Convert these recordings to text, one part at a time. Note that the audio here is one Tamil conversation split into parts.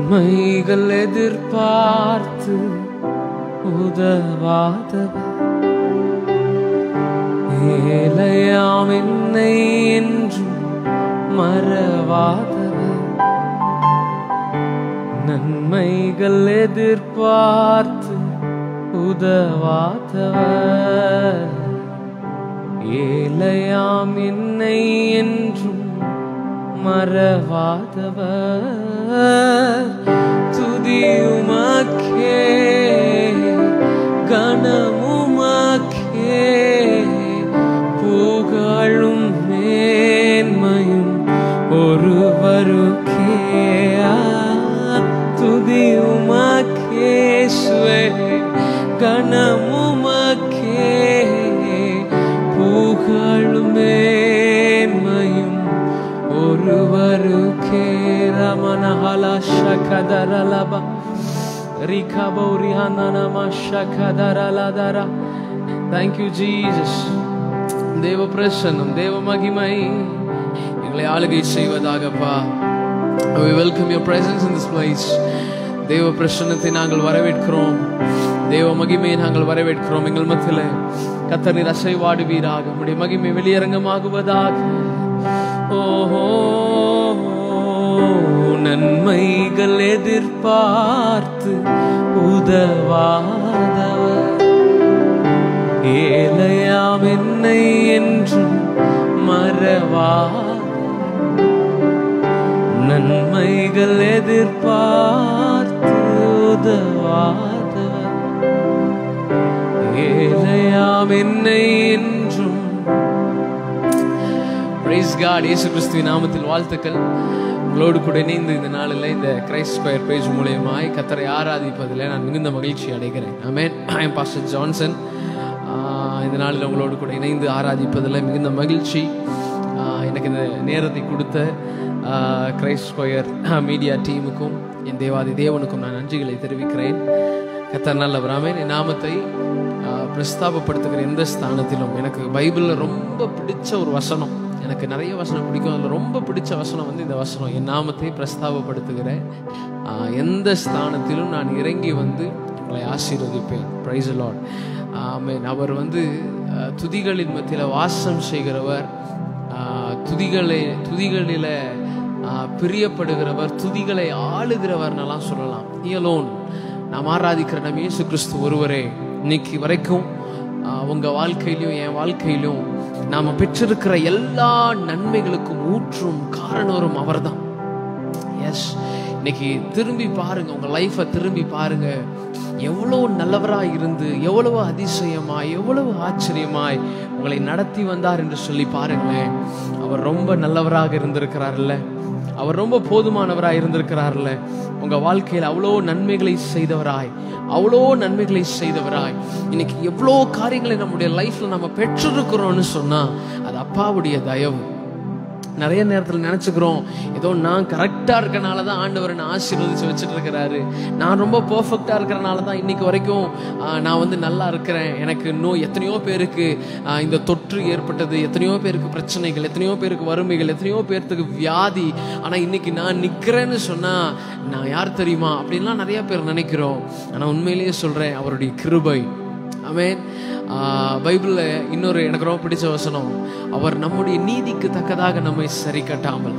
நன்மைகள் எதிர்பார்த்து உதவாதவர் ஏழையாம் என்னை என்றும் மறவாதவர் நன்மைகள் எதிர்பார்த்து உதவாதவர் ஏழையாம் என்னை என்றும் மறவாதவர் துதி உமக்கே கனமுமக்கே புகழும் மேன்மையும் ஒருவருக்கே துதி உமக்கே சுவே கனமுமக்கே புகழும் மேன்மையும் ஒருவருக்கே ரமணஹல ஷகதரலப ரிகபௌரிஹனனம ஷகதரலதர தேங்க்யூ ஜீசஸ் தேவ பிரசன்னம் தேவ மகிமை எங்களை ஆளுகை செய்வதாகப்பா we welcome your presence in this place தேவ பிரசன்னத்தை நாங்கள் வரவேற்கிறோம் தேவ மகிமையை நாங்கள் வரவேற்கிறோம் எங்கள் மத்தியில கத்தர் நீர் அசைவாடுவீராக உம்முடைய மகிமை வெளியரங்கமாகுவதாக ஓஹோ நன்மைகள் எதிர்பார்த்து உதவாதவர் ஏழையாம் என்னை என்றும் மறவா நன்மைகள் எதிர்பார்த்து உதவாதவர் ஏழையாம் என்னை என்றும் பிரைஸ் காட் இயேசு கிறிஸ்துவின் நாமத்தில் வாழ்த்துக்கள் உங்களோடு கூட இணைந்து இந்த நாளில் இந்த கிரைஸ்ட் ஸ்கொயர் பேஜ் மூலியமாய் கத்தரை ஆராதிப்பதில் நான் மிகுந்த மகிழ்ச்சி அடைகிறேன் amen I am pastor Johnson ah இந்த நாளில் உங்களோடு கூட இணைந்து ஆராதிப்பதில் மிகுந்த மகிழ்ச்சி ஆஹ் எனக்கு இந்த நேரத்தை கொடுத்த ஆஹ் கிரைஸ்ட் ஸ்கொயர் மீடியா டீமுக்கும் என் தேவாதி தேவனுக்கும் நான் நன்றிகளை தெரிவிக்கிறேன் கத்தர் நல்லவர் ஆமென் என் நாமத்தை ஆஹ் பிரஸ்தாபப்படுத்துகிற எந்த ஸ்தானத்திலும் எனக்கு பைபிளில் ரொம்ப பிடிச்ச ஒரு வசனம் எனக்கு நிறைய வசனம் பிடிக்கும் அதில் ரொம்ப பிடிச்ச வசனம் வந்து இந்த வசனம் என் நாமத்தை பிரஸ்தாபப்படுத்துகிற ஆஹ் எந்த ஸ்தானத்திலும் நான் இறங்கி வந்து உங்களை ஆசீர்வதிப்பேன் பிரைஸ் லார்ட் ஆமென் அவர் வந்து ஆஹ் துதிகளின் மத்தியில் வாசம் செய்கிறவர் ஆஹ் துதிகளை துதிகளில் ஆஹ் பிரியப்படுகிறவர் துதிகளை ஆளுகிறவர்னெல்லாம் சொல்லலாம் இயலோன் நாம் ஆராதிக்கிற நம் இயேசு கிறிஸ்து ஒருவரே இன்னைக்கு வரைக்கும் ஆஹ் உங்க வாழ்க்கையிலும் என் வாழ்க்கையிலும் நாம பெற்றிருக்கிற எல்லா நன்மைகளுக்கும் ஊற்றும் காரணவரும் அவர்தான் எஸ் இன்னைக்கு திரும்பி பாருங்க உங்க லைஃப்பை திரும்பி பாருங்க எவ்வளோ நல்லவராய் இருந்து எவ்வளவு அதிசயமாய் எவ்வளவு ஆச்சரியமாய் உங்களை நடத்தி வந்தார் என்று சொல்லி பாருங்களேன் அவர் ரொம்ப நல்லவராக இருந்திருக்கிறார்ல அவர் ரொம்ப போதுமானவராய் இருந்திருக்கிறார்ல உங்க வாழ்க்கையில் அவ்வளோ நன்மைகளை செய்தவராய் அவ்வளோ நன்மைகளை செய்தவராய் இன்னைக்கு எவ்வளோ காரியங்களை நம்முடைய லைஃப்ல நம்ம பெற்றிருக்கிறோம்னு சொன்னா அது அப்பாவுடைய தயவு நிறைய நேரத்தில் நினச்சிக்கிறோம் ஏதோ நான் கரெக்டாக இருக்கனால தான் ஆண்டவர் நான் ஆசீர்வதிச்சு வச்சுட்டு இருக்கிறாரு நான் ரொம்ப பர்ஃபெக்டாக இருக்கிறனால தான் இன்னைக்கு வரைக்கும் ஆஹ், நான் வந்து நல்லா இருக்கிறேன் எனக்கு இன்னும் எத்தனையோ பேருக்கு ஆஹ், இந்த தொற்று ஏற்பட்டது எத்தனையோ பேருக்கு பிரச்சனைகள் எத்தனையோ பேருக்கு வறுமைகள் எத்தனையோ பேர்த்துக்கு வியாதி ஆனால் இன்னைக்கு நான் நிற்கிறேன்னு சொன்னால் நான் யார் தெரியுமா அப்படின்லாம் நிறைய பேர் நினைக்கிறோம் ஆனால் உண்மையிலேயே சொல்கிறேன் அவருடைய கிருபை ஆமென் பைபிளில் இன்னொரு எனக்கு ரொம்ப பிடிச்ச வசனம் அவர் நம்முடைய நீதிக்கு தக்கதாக நம்மை சரி கட்டாமல்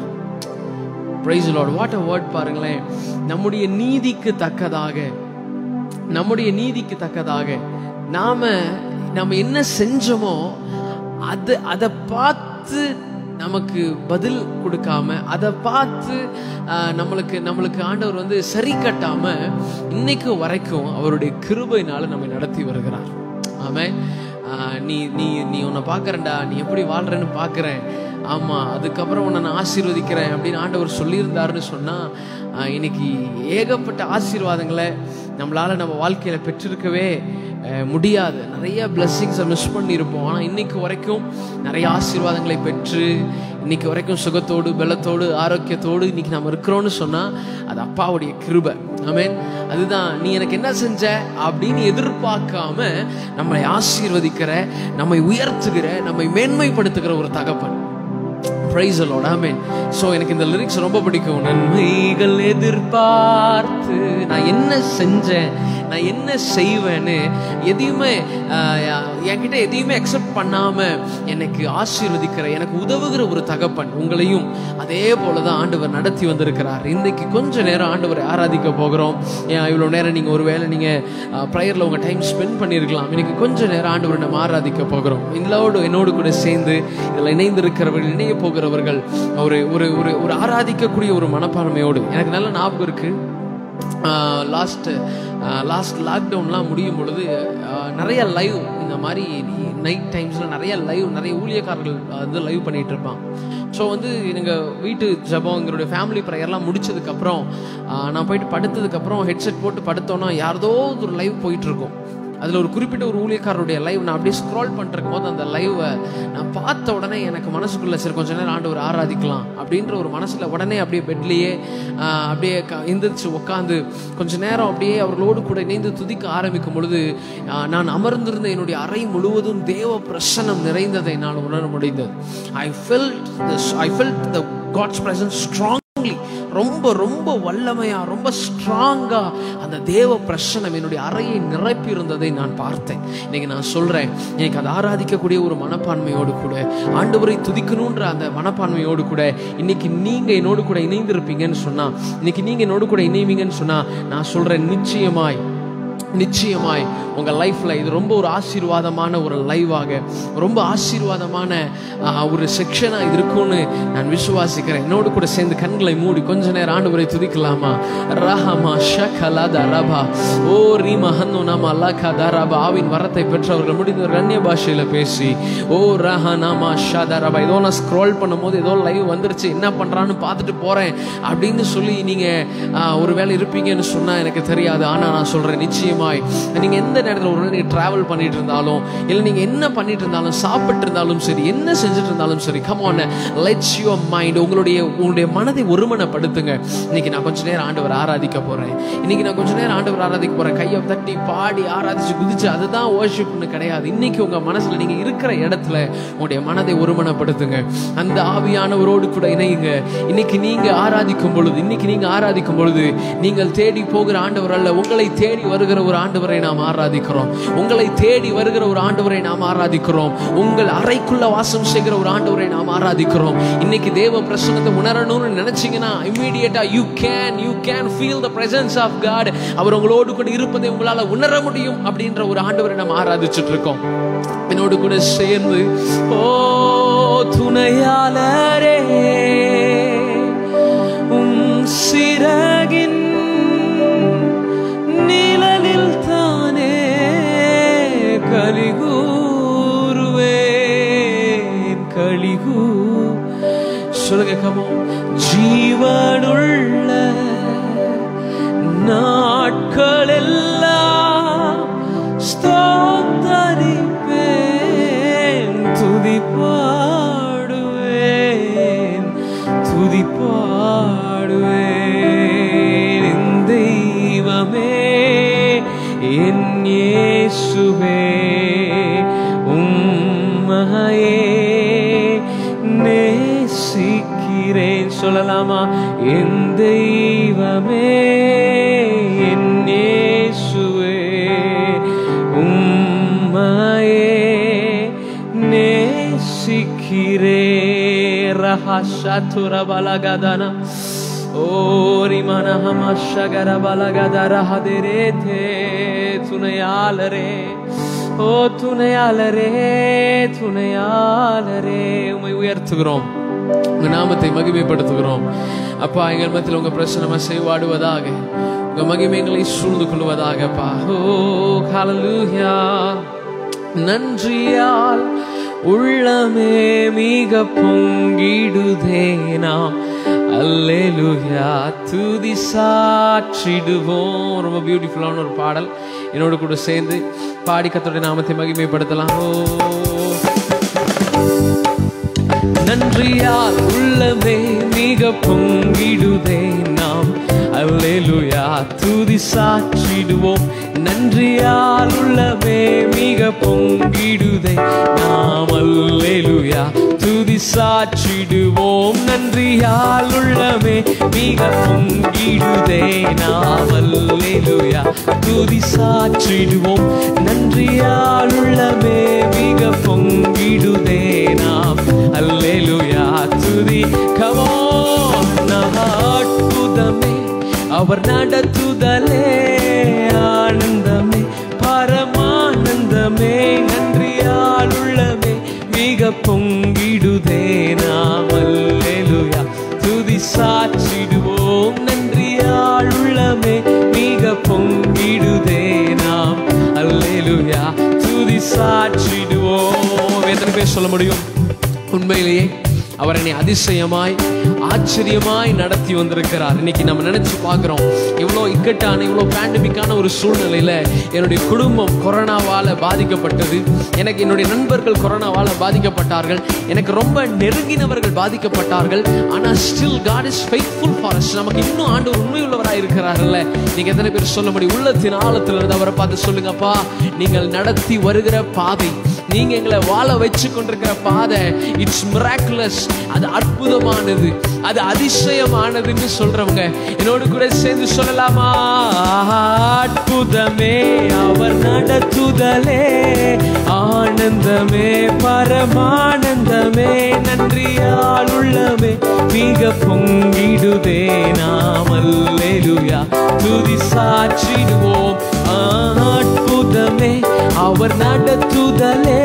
praise Lord what a word பாருங்களேன் நம்முடைய நீதிக்கு தக்கதாக நம்முடைய நீதிக்கு தக்கதாக நாம நம்ம என்ன செஞ்சோமோ அது அதை பார்த்து நமக்கு பதில் கொடுக்காம அதை பார்த்து ஆஹ், நம்மளுக்கு நம்மளுக்கு ஆண்டவர் வந்து சரி கட்டாம இன்னைக்கு வரைக்கும் அவருடைய கிருபையினால நம்மை நடத்தி வருகிறார் ஆமே நீ நீ நீ உன்னை பார்க்கறேன்டா நீ எப்படி வாழ்றேன்னு பார்க்கறேன் ஆமா அதுக்கப்புறம் உன்னை நான் ஆசீர்வதிக்கிறேன் அப்படின்னு ஆண்டவர் சொல்லியிருந்தாருன்னு சொன்னா ஆஹ், இன்னைக்கு ஏகப்பட்ட ஆசீர்வாதங்களை நம்மளால நம்ம வாழ்க்கையில பெற்றிருக்கவே அஹ், முடியாது நிறைய பிளெஸ்ஸிங்ஸை மிஸ் பண்ணியிருப்போம் ஆனால் இன்னைக்கு வரைக்கும் நிறைய ஆசீர்வாதங்களை பெற்று இன்னைக்கு வரைக்கும் சுகத்தோடு பலத்தோடு ஆரோக்கியத்தோடு இன்னைக்கு நம்ம இருக்கிறோம்னு சொன்னா அது அப்பாவுடைய கிருபை ஆமென் அதுதான் நீ எனக்கு என்ன செஞ்ச அப்படின்னு எதிர்பார்க்காம நம்மை ஆசீர்வதிக்கிற நம்மை உயர்த்துகிற நம்மை மேன்மைப்படுத்துகிற ஒரு தகப்பன் பிரைஸ் லார்ட் ஆமென் ஸோ எனக்கு இந்த லிரிக்ஸ் ரொம்ப பிடிக்கும் நன்மைகள் எதிர்பார்த்து நான் என்ன செஞ்சேன் நான் என்ன செய்வேன்னு எதையுமே ஆஹ், என்கிட்ட எதையுமே அக்செப்ட் பண்ணாம எனக்கு ஆசீர்வதிக்கிற எனக்கு உதவுகிற ஒரு தகப்பன் உங்களையும் அதே போல தான் ஆண்டவர் நடத்தி வந்திருக்கிறார் இன்னைக்கு கொஞ்ச நேரம் ஆண்டவரை ஆராதிக்க போகிறோம் ஏன் இவ்வளோ நேரம் நீங்கள் ஒருவேளை நீங்கள் ப்ரேயரில் உங்கள் டைம் ஸ்பெண்ட் பண்ணியிருக்கலாம் இன்னைக்கு கொஞ்ச நேரம் ஆண்டவரை நம்ம ஆராதிக்க போகிறோம் இதோடு என்னோடு கூட சேர்ந்து இதில் இணைந்திருக்கிறவர்கள் இணைய போகிறவர்கள் ஒரு ஒரு ஒரு ஒரு ஆராதிக்கக்கூடிய ஒரு மனப்பான்மையோடு எனக்கு நல்ல ஞாபகம் இருக்கு லாஸ்ட் லாஸ்ட் லாக்டவுன்லாம் முடியும் பொழுது ஆஹ், நிறைய லைவ் இந்த மாதிரி நைட் டைம்ஸில் நிறைய லைவ் நிறைய ஊழியக்காரர்கள் வந்து லைவ் பண்ணிட்டு இருப்பான் ஸோ வந்து எங்கள் வீட்டு ஜபம் எங்களுடைய ஃபேமிலி ப்ரேயர்லாம் முடிச்சதுக்கப்புறம் நான் போயிட்டு படுத்ததுக்கப்புறம் ஹெட்செட் போட்டு படுத்தோன்னா யாரதோ ஒரு லைவ் போயிட்டு இருக்கும் அதில் ஒரு குறிப்பிட்ட ஒரு ஊழியக்காரருடைய லைவ் நான் அப்படியே ஸ்க்ரால் பண்ணிருக்கும் போது அந்த லைவை நான் பார்த்த உடனே எனக்கு மனசுக்குள்ள சரி கொஞ்ச நேரம் ஆண்டவர் ஆராதிக்கலாம் அப்படின்ற ஒரு மனசில் உடனே அப்படியே பெட்லேயே அப்படியே க- எந்திரிச்சு உட்காந்து கொஞ்ச நேரம் அப்படியே அவர்களோடு கூட இணைந்து துதிக்க ஆரம்பிக்கும் பொழுது ஆஹ், நான் அமர்ந்திருந்த என்னுடைய அறை முழுவதும் தேவ பிரசன்னம் நிறைந்ததை நான் உணர முடிந்தது I felt this I felt the God's presence strongly ரொம்ப ரொம்ப வல்லமையா ரொம்ப ஸ்ட்ராங்கா அந்த தேவ பிரசனம் என்னுடைய அறையை நிரப்பி இருந்ததை நான் பார்த்தேன் இன்னைக்கு நான் சொல்றேன் எனக்கு அதை ஆராதிக்கக்கூடிய ஒரு மனப்பான்மையோடு கூட ஆண்டவரை துதிக்கணுன்ற அந்த மனப்பான்மையோடு கூட இன்னைக்கு நீங்க என்னோடு கூட இணைந்திருப்பீங்கன்னு சொன்னா இன்னைக்கு நீங்க என்னோடு கூட இணைவீங்கன்னு சொன்னா நான் சொல்றேன் நிச்சயமாய் நிச்சயமாய் உங்க லைஃப்ல இது ரொம்ப ஒரு ஆசீர்வாதமான ஒரு லைவாக ரொம்ப ஆசீர்வாதமான ஆஹ், ஒரு செக்ஷனா இது இருக்கும்னு நான் விசுவாசிக்கிறேன் என்னோடு கூட சேர்ந்து கண்களை மூடி கொஞ்ச நேரம் ஆண்டவரை துதிக்கலாமா ரஹமா ஷகலா தரபா ஓ ரீம ஹன்னு நாம அல்லாக்கா தரபா ஆவின் வரத்தை பெற்றவர்கள் முடிந்தவர்கள் அந்நிய பாஷையில பேசி ஓ ரஹ நாமா ஷா தரபா ஏதோ நான் ஸ்க்ரோல் பண்ணும்போது ஏதோ லைவ் வந்துருச்சு என்ன பண்றான்னு பார்த்துட்டு போறேன் அப்படின்னு சொல்லி நீங்க ஆஹ், ஒருவேளை இருப்பீங்கன்னு சொன்னா எனக்கு தெரியாது ஆனா நான் சொல்றேன் நிச்சயமாய் நீங்க எந்த நேரத்தில் ஒரு நீங்க டிராவல் பண்ணிட்டு இருந்தாலும் இல்லை நீங்க என்ன பண்ணிட்டு இருந்தாலும் சாப்பிட்டு இருந்தாலும் சரி என்ன செஞ்சுட்டு இருந்தாலும் சரி come on let's your mind உங்களுடைய உங்களுடைய மனதை ஒருமனப்படுத்துங்க இன்னைக்கு நான் கொஞ்ச நேரம் ஆண்டவர் ஆராதிக்க போறேன் இன்னைக்கு நான் கொஞ்ச நேரம் ஆண்டவர் ஆராதிக்க போறேன் கையை தட்டி பாடி ஆராதிச்சு குதிச்சு அதுதான் worshipனு கிடையாது இன்னைக்கு உங்க மனசுல நீங்க இருக்கிற இடத்துல உங்களுடைய மனதை ஒருமனப்படுத்துங்க அந்த ஆவியானவரோடு கூட இணையுங்க இன்னைக்கு நீங்க ஆராதிக்கும் பொழுது இன்னைக்கு நீங்க ஆராதிக்கும் பொழுது நீங்கள் தேடி போகிற ஆண்டவர் அல்ல உங்களை தேடி வருகிற ஒரு ஆண்டவரை நாம் ஆராதிக்கிறோம் உங்களை தேடி வருகிற ஒரு ஆண்டவரை நாம் ஆராதிக்கிறோம் உங்கள் அறைக்குள்ள வாசம் செய்கிற ஒரு ஆண்டவரை நாம் ஆராதிக்கிறோம் இன்னைக்கு தேவ பிரசனத்தை உணரணும்னு நினைச்சீங்கன்னா immediately you can you can feel the presence of God அவர் உங்களோடு கூட இருப்பதை உங்களால உணர முடியும் அப்படின்ற ஒரு ஆண்டவரை நாம் ஆராதிச்சுட்டு இருக்கோம் என்னோடு கூட சேர்ந்து ஓ துணையாளரே உம் சிறகின் நிழலில் தானே கலிகூறுவேன் கலிகூ சொல்லுங்க கமோ ஜீவனுள்ள நாட்கள் எல்லாம் ஸ்தோத்தரிப்பேன் துதி பாடுவேன் துதி பாடுவேன் என் தெய்வமே என் இயேசுவே உம்மையே நேசிக்கிறேன் சொல்லலாமா என் தெய்வமே என் இயேசுவே உம்மையே நேசிக்கிறே ரஹஷத்துர பலகதன ஓரி மனஹமஷகர பலகதர ஹதிரேதே துணையாளரே ஓ துணையாளரே துணையாளரே உமை உயர்த்துகிறோம் உங்க நாமத்தை மகிமைப்படுத்துகிறோம் அப்பா எங்கள் மத்தியில் உங்க பிரச்சனை செய்வாடுவதாக உங்க மகிமைகளை சூழ்ந்து கொள்வதாகப்பா ஓ ஹalleluya நன்றியால் உள்ளமே மிக பொங்கிடுதே நாம் அல்லேலூயா துதி சாற்றிடுவோம் ரொம்ப பியூட்டிஃபுல்லான ஒரு பாடல் என்னோட கூட சேர்ந்து பாடி கத்தோடைய நாமத்தை மகிமைப்படுத்தலாம் ஓ நன்றியால் உள்ளமே மிக பொங்கிடுதே நாம் அல்லேலுயா துதி சாற்றிடுவோம் நன்றியால் உள்ளமே மிக பொங்கிடுதே நாம் அல்லேலுயா துதி சாற்றிடுவோம் நன்றியால் உள்ளமே மிக பொங்கிடுதே நாம் அல்லேலுயா துதி சாற்றிடுவோம் நன்றியால் உள்ளமே மிக பொங்கிடுதே நாம் அல்லேலுயா துதி கமோ அற்புதமே அவர் நடத்துதலே ஆனந்தமே பரமானந்தமே நன்றியால் உள்ளமே மிக பொங்கிடுதே நாம் அல்லேலுயா துதி சாற்றிடுவோம் நன்றியால் உள்ளமே மிக பொங்கிடுதே நாம் அல்லேலுயா துதி சாற்றிடுவோம் எத்தனை பேர் சொல்ல முடியும் உண்மையிலேயே அவர் என்னை அதிசயமாய் ஆச்சரியமாய் நடத்தி வந்திருக்கிறார் இன்னைக்கு நம்ம நினைச்சு பார்க்கிறோம் இவ்வளோ இக்கட்டான இவ்வளோ பேண்டமிக்கான ஒரு சூழ்நிலையில என்னுடைய குடும்பம் கொரோனாவால பாதிக்கப்பட்டது எனக்கு என்னுடைய நண்பர்கள் கொரோனாவால பாதிக்கப்பட்டார்கள் எனக்கு ரொம்ப நெருங்கினவர்கள் பாதிக்கப்பட்டார்கள் ஆனா still God is faithful for us நமக்கு இன்னும் ஆண்டு உண்மை உள்ளவராக இருக்கிறார்ல நீங்க எத்தனை பேர் சொல்ல முடியும் உள்ளத்தின் ஆழத்துல இருந்து அவரை பார்த்து சொல்லுங்கப்பா நீங்கள் நடத்தி வருகிற பாதை நீங்க எங்களை வாழ வச்சு கொண்டிருக்கிற பாதை இட்ஸ் மிராக்குலஸ் அது அற்புதமானது அது அதிசயமானதுன்னு சொல்றவங்க என்னோடு கூட சேர்ந்து சொல்லலாமா அற்புதமே அவர் நடத்துதலே ஆனந்தமே பரமானந்தமே நன்றியால் உள்ளமே மிக பொங்கிடுதே நாம் அல்லேலுயா துதி சாற்றிடுவோம் அற்புதமே அவர் நடத்துதலே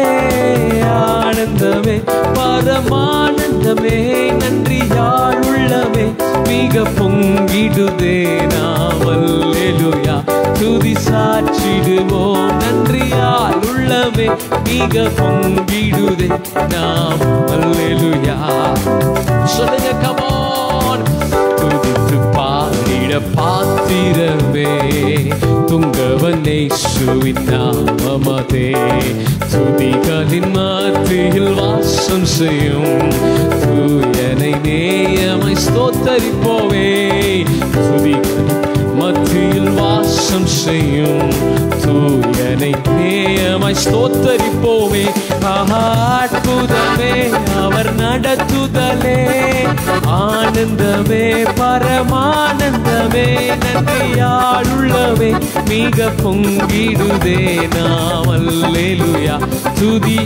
ஆனந்தமே பரமானந்தமே நன்றியால் உள்ளமே மிக பொங்கிடுதே நாம் அல்லேலுயா துதி சாற்றிடுவோம் நன்றியால் உள்ளமே மிக பொங்கிடுதே நாம் அல்லேலுயா சொல்லுங்க கமான் துதித்து பாடிட பாத்திரமே துங்கவனை சுவின் நாமமதே துதிகளின் மத்தியில் வாசம் செய்யும் தூயனை நேயமை ஸ்தோத்தரிப்போவே துதிகளின் மத்தியில் வாசம் செய்யும் தூயனை நேயமாய் ஸ்தோத்தரிப்போமே அற்புதமே அவர் நடத்துதலே ஆனந்தமே பரமானந்தமே நன்றியாளுள்ளவே மிக பொங்கிடுதே நாம் அல்லேலுயா துதி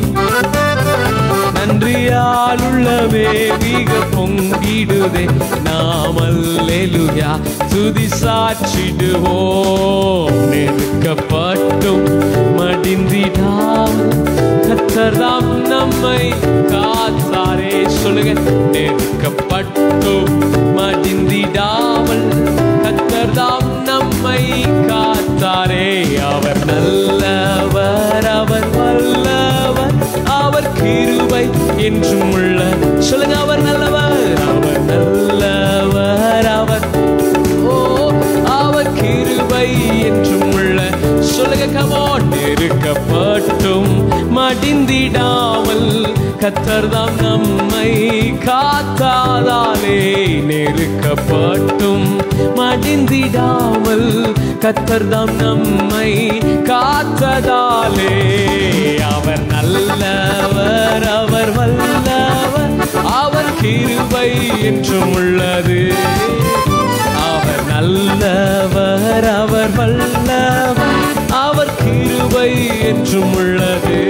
நன்றியாலுள்ளவே மிக பொங்கிடுதே நாம் அல்லேலுயா துதி சாற்றிடுவோம் நெருக்கப்பட்டும் மடிந்திடாமல் கத்தராம் நம்மை காத்தாரே சொல்லுங்க நெருக்கப்பட்டும் மடிந்திடாமல் கத்தர்தாம் நம்மை காத்தாரே அவர் நல்லவர் அவர் வல்லவர் அவர் கிருபை என்றும் உள்ள சொல்லுங்க அவர் நல்லவர் அவர் நல்லவர் அவர் ஓ அவர் கிருபை என்றும் உள்ள சொல்லுங்க கமோன் நெருக்கப்பட்டும் மடிந்திடாமல் கத்தர்தாம் நம்மை காத்தாதாலே நெருக்கப்பட்டும் மடிந்திடாமல் கத்தர்தாம் நம்மை காத்ததாலே அவர் நல்லவர் அவர் வல்லவர் அவர் கிருபை என்றும் உள்ளது அவர் நல்லவர் அவர் வல்லவர் அவர் கிருபை என்றும் உள்ளது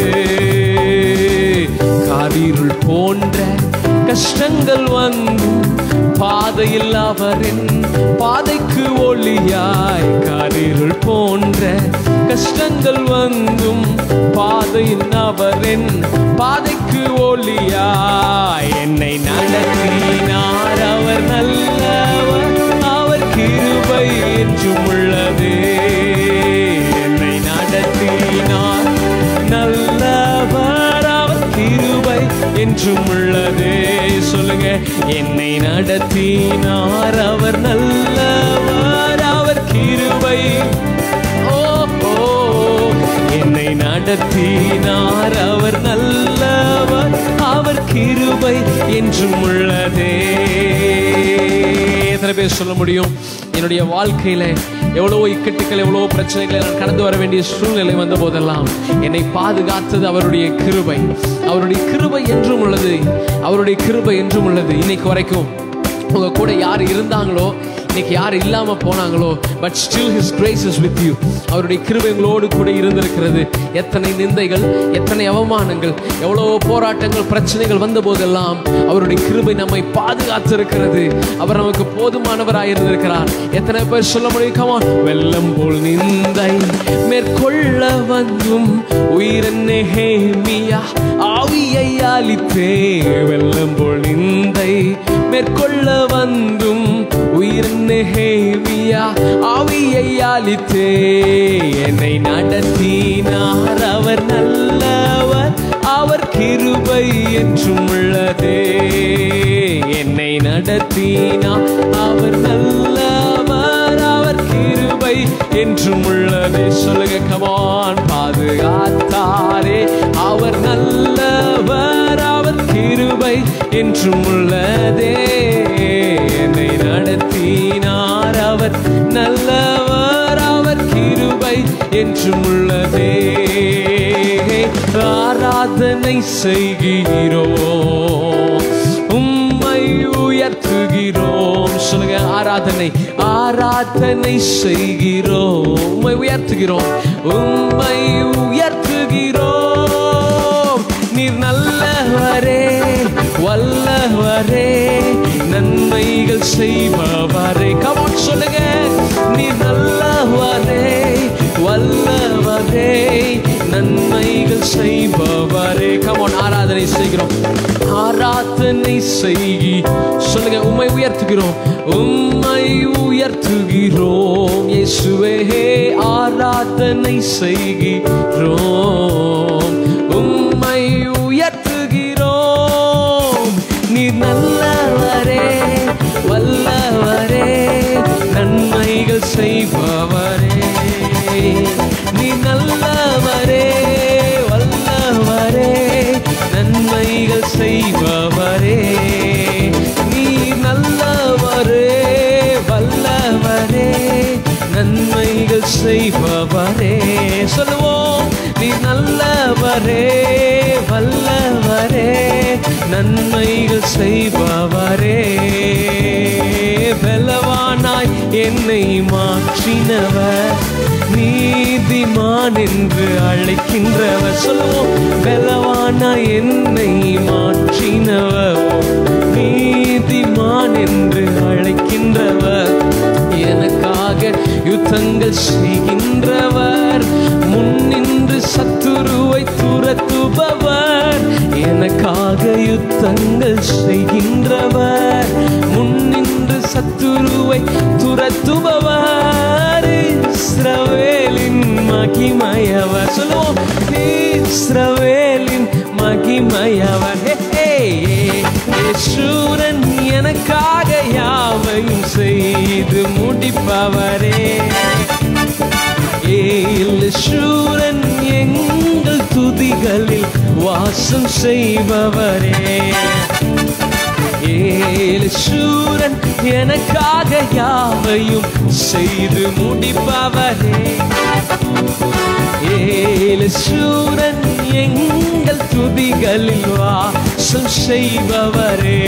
காரிருள் போன்ற கஷ்டங்கள் வந்தும் பாதையில் அவரின் பாதைக்கு ஒளியாய் காரிருள் போன்ற கஷ்டங்கள் வந்தும் பாதையில் அவரின் பாதைக்கு ஒளியாய் என்னை நடத்தினார் அவர் நல்லவர் அவர் கிருபை என்றும் உள்ளது என்னை நடத்தினார் நல்லவர் அவர் கிருபை என்றும் உள்ளது சொல்லுங்க என்னை நடத்தினார் அவர் நல்லவர் அவர் கிருபை ஓ ஓ என்னை நடத்தினார் அவர் நல்லவர் அவர் கிருபை என்றும் உள்ளதே எத்தனை பேர் சொல்ல முடியும் என்னுடைய வாழ்க்கையில எவ்வளவோ இக்கட்டுகள் எவ்வளவோ பிரச்சனைகளை நான் கடந்து வர வேண்டிய சூழ்நிலை வந்த போதெல்லாம் என்னை பாதுகாத்தது அவருடைய கிருபை அவருடைய கிருபை என்றும் உள்ளது அவருடைய கிருபை என்றும் உள்ளது இன்னைக்கு வரைக்கும் உங்க கூட யார் இருந்தாங்களோ இன்னைக்கு யார் இல்லாம போனாங்களோ but still his grace is with you அவருடைய கிருபை உங்களோடு கூட இருந்திருக்கிறது எத்தனை நிந்தைகள் எத்தனை அவமானங்கள் எவ்வளவோ போராட்டங்கள் பிரச்சனைகள் வந்த போதெல்லாம் அவருடைய கிருபை நம்மை பாதுகாத்திருக்கிறது அவர் நமக்கு போதுமானவராய் இருந்திருக்கிறார் எத்தனை பேர் சொல்ல முடியும் கமான் வெள்ளம் போல் நிந்தை மேற்கொள்ள வந்தும் உயிரன்னே ஹேமியா ஆவியை அளித்தே வெள்ளம் போல் நிந்தை மேற்கொள்ள வந்தும் உயிர் நெகேமியா ஆவியை அளித்தே என்னை நடத்தினார் அவர் நல்லவர் அவர் கிருபை என்றும் உள்ளதே என்னை நடத்தினார் அவர் நல்லவர் அவர் கிருபை என்றும் உள்ளதே சொல்லுங்க கமான் பாதுகாத்தாரே அவர் நல்லவர் அவர் கிருபை என்றும் உள்ளதே என்னை நடத்தினார் அவர் நல்லவர் அவர் கிருபை என்றும் உள்ளதே ஆராதனை செய்கிறோம் உம்மை உயர்த்துகிறோம் சொல்லுங்க ஆராதனை ஆராதனை செய்கிறோம் உம்மை உயர்த்துகிறோம் உம்மை உயர்த்துகிறோம் நீர் நல்லவரே வல்லவரே நன்மைகள் செய்பவரே கமான் சொல்லுங்க நீர் நல்லவரே வல்லவரே நன்மைகள் செய்பவரே கமான் ஆராதனை செய்கிறோம் ஆராதனை செய்கி சொல்லுங்க உம்மை உயர்த்துகிறோம் உம்மை உயர்த்துகிறோம் இயேசுவே ஆராதனை செய்கிறோம் உம்மை உயர்த்துகிறோம் நீர் நல்லவரே வல்லவரே நன்மைகள் செய்பவரே நீ நல்லவரே வல்லவரே நன்மைகள் செய்பவரே நீ நல்லவரே வல்லவரே நன்மைகள் செய்பவரே சொல்லுவோம் நீ நல்லவரே வல்லவரே நன்மைகள் செய்பவரே பலவானாய் என்னை மாற்றினவர் நீதிமான் என்று அழைக்கின்றவர் சொல்லுவோம் பலவானாய் என்னை மாற்றினவர் நீதிமான் என்று அழைக்கின்றவர் எனக்காக யுத்தங்கள் செய்கின்றவர் முன்னின்று சத்துருவை துரத்துபவர் எனக்காக யுத்தங்கள் செய்கின்றவர் முன்னின்று சத்துருவை துரத்துபவர் இஸ்ரவேலின் மகிமையவர் சொல்லுவோம் இஸ்ரவேலின் மகிமையவர் ஹே, ஹே, யேசூரன் எனக்காக யாவையும் செய்து முடிப்பவரே ஏலசூரன் எங்கள் துதிகளில் வாசம் செய்பவரே ஏலசூரன் எனக்காக யாவையும் செய்து முடிப்பவரே ஏலசூரன் எங்கள் துதிகளில் வாசம் செய்பவரே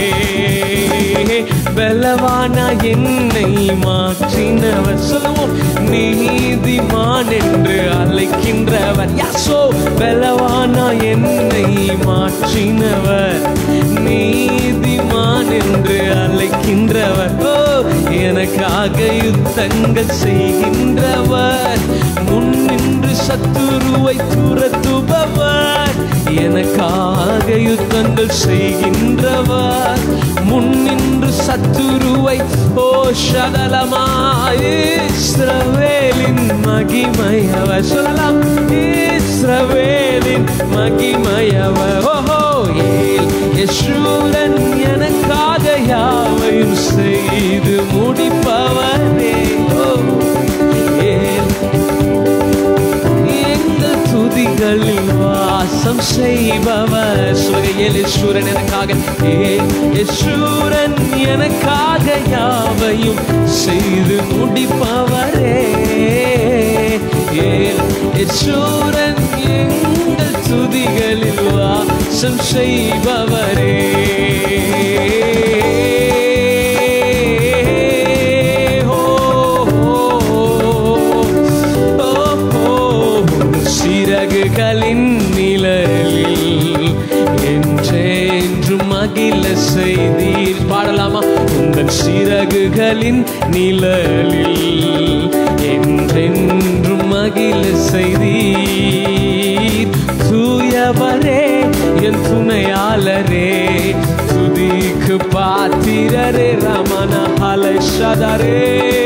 பலவானா என்னை மாற்றினவர் சொல்லுவோம் நீதிமான் என்று அழைக்கின்றவர் யாசோ பலவானா என்னை மாற்றினவர் நீதிமான் என்று அழைக்கின்றவர் ஓ எனக்காக யுத்தங்கள் செய்கின்றவர் முன்னின்று சத்துருவை துரத்துபவர் எனக்காக யுத்தங்கள் செய்கின்றவர் முன்னின்று சத்துருவை ஓ சகலமாய் இஸ்ரவேலின் மகிமையவர் சொல்லலாம் இஸ்ரவேலின் மகிமையவர் ஓஹோ ஏல் யசூரன் எனக்காக யாவையும் செய்து முடிப்பவரே ஓ ஏல் எங்கள் துதிகளில் வாசம் வாசம் செய்பவர் சுரகேலேஸ்வரன் எனக்காக ஏசூரன் எனக்காக யாவையும் செய்து முடிப்பவரே ஏசூரன் எங்கள் துதிகளில் வாசம் செய்பவரே சிறகுகளின் நிழலில் என்றென்று மகிழ செய்தீர் பாடலாமா உங்கள் சிறகுகளின் நிழலில் என்றென்று மகிழ செய்தீர் தூயவரே என் துணையாளரே துதிக்கு பாத்திரரே ரமண ஹலஷதரே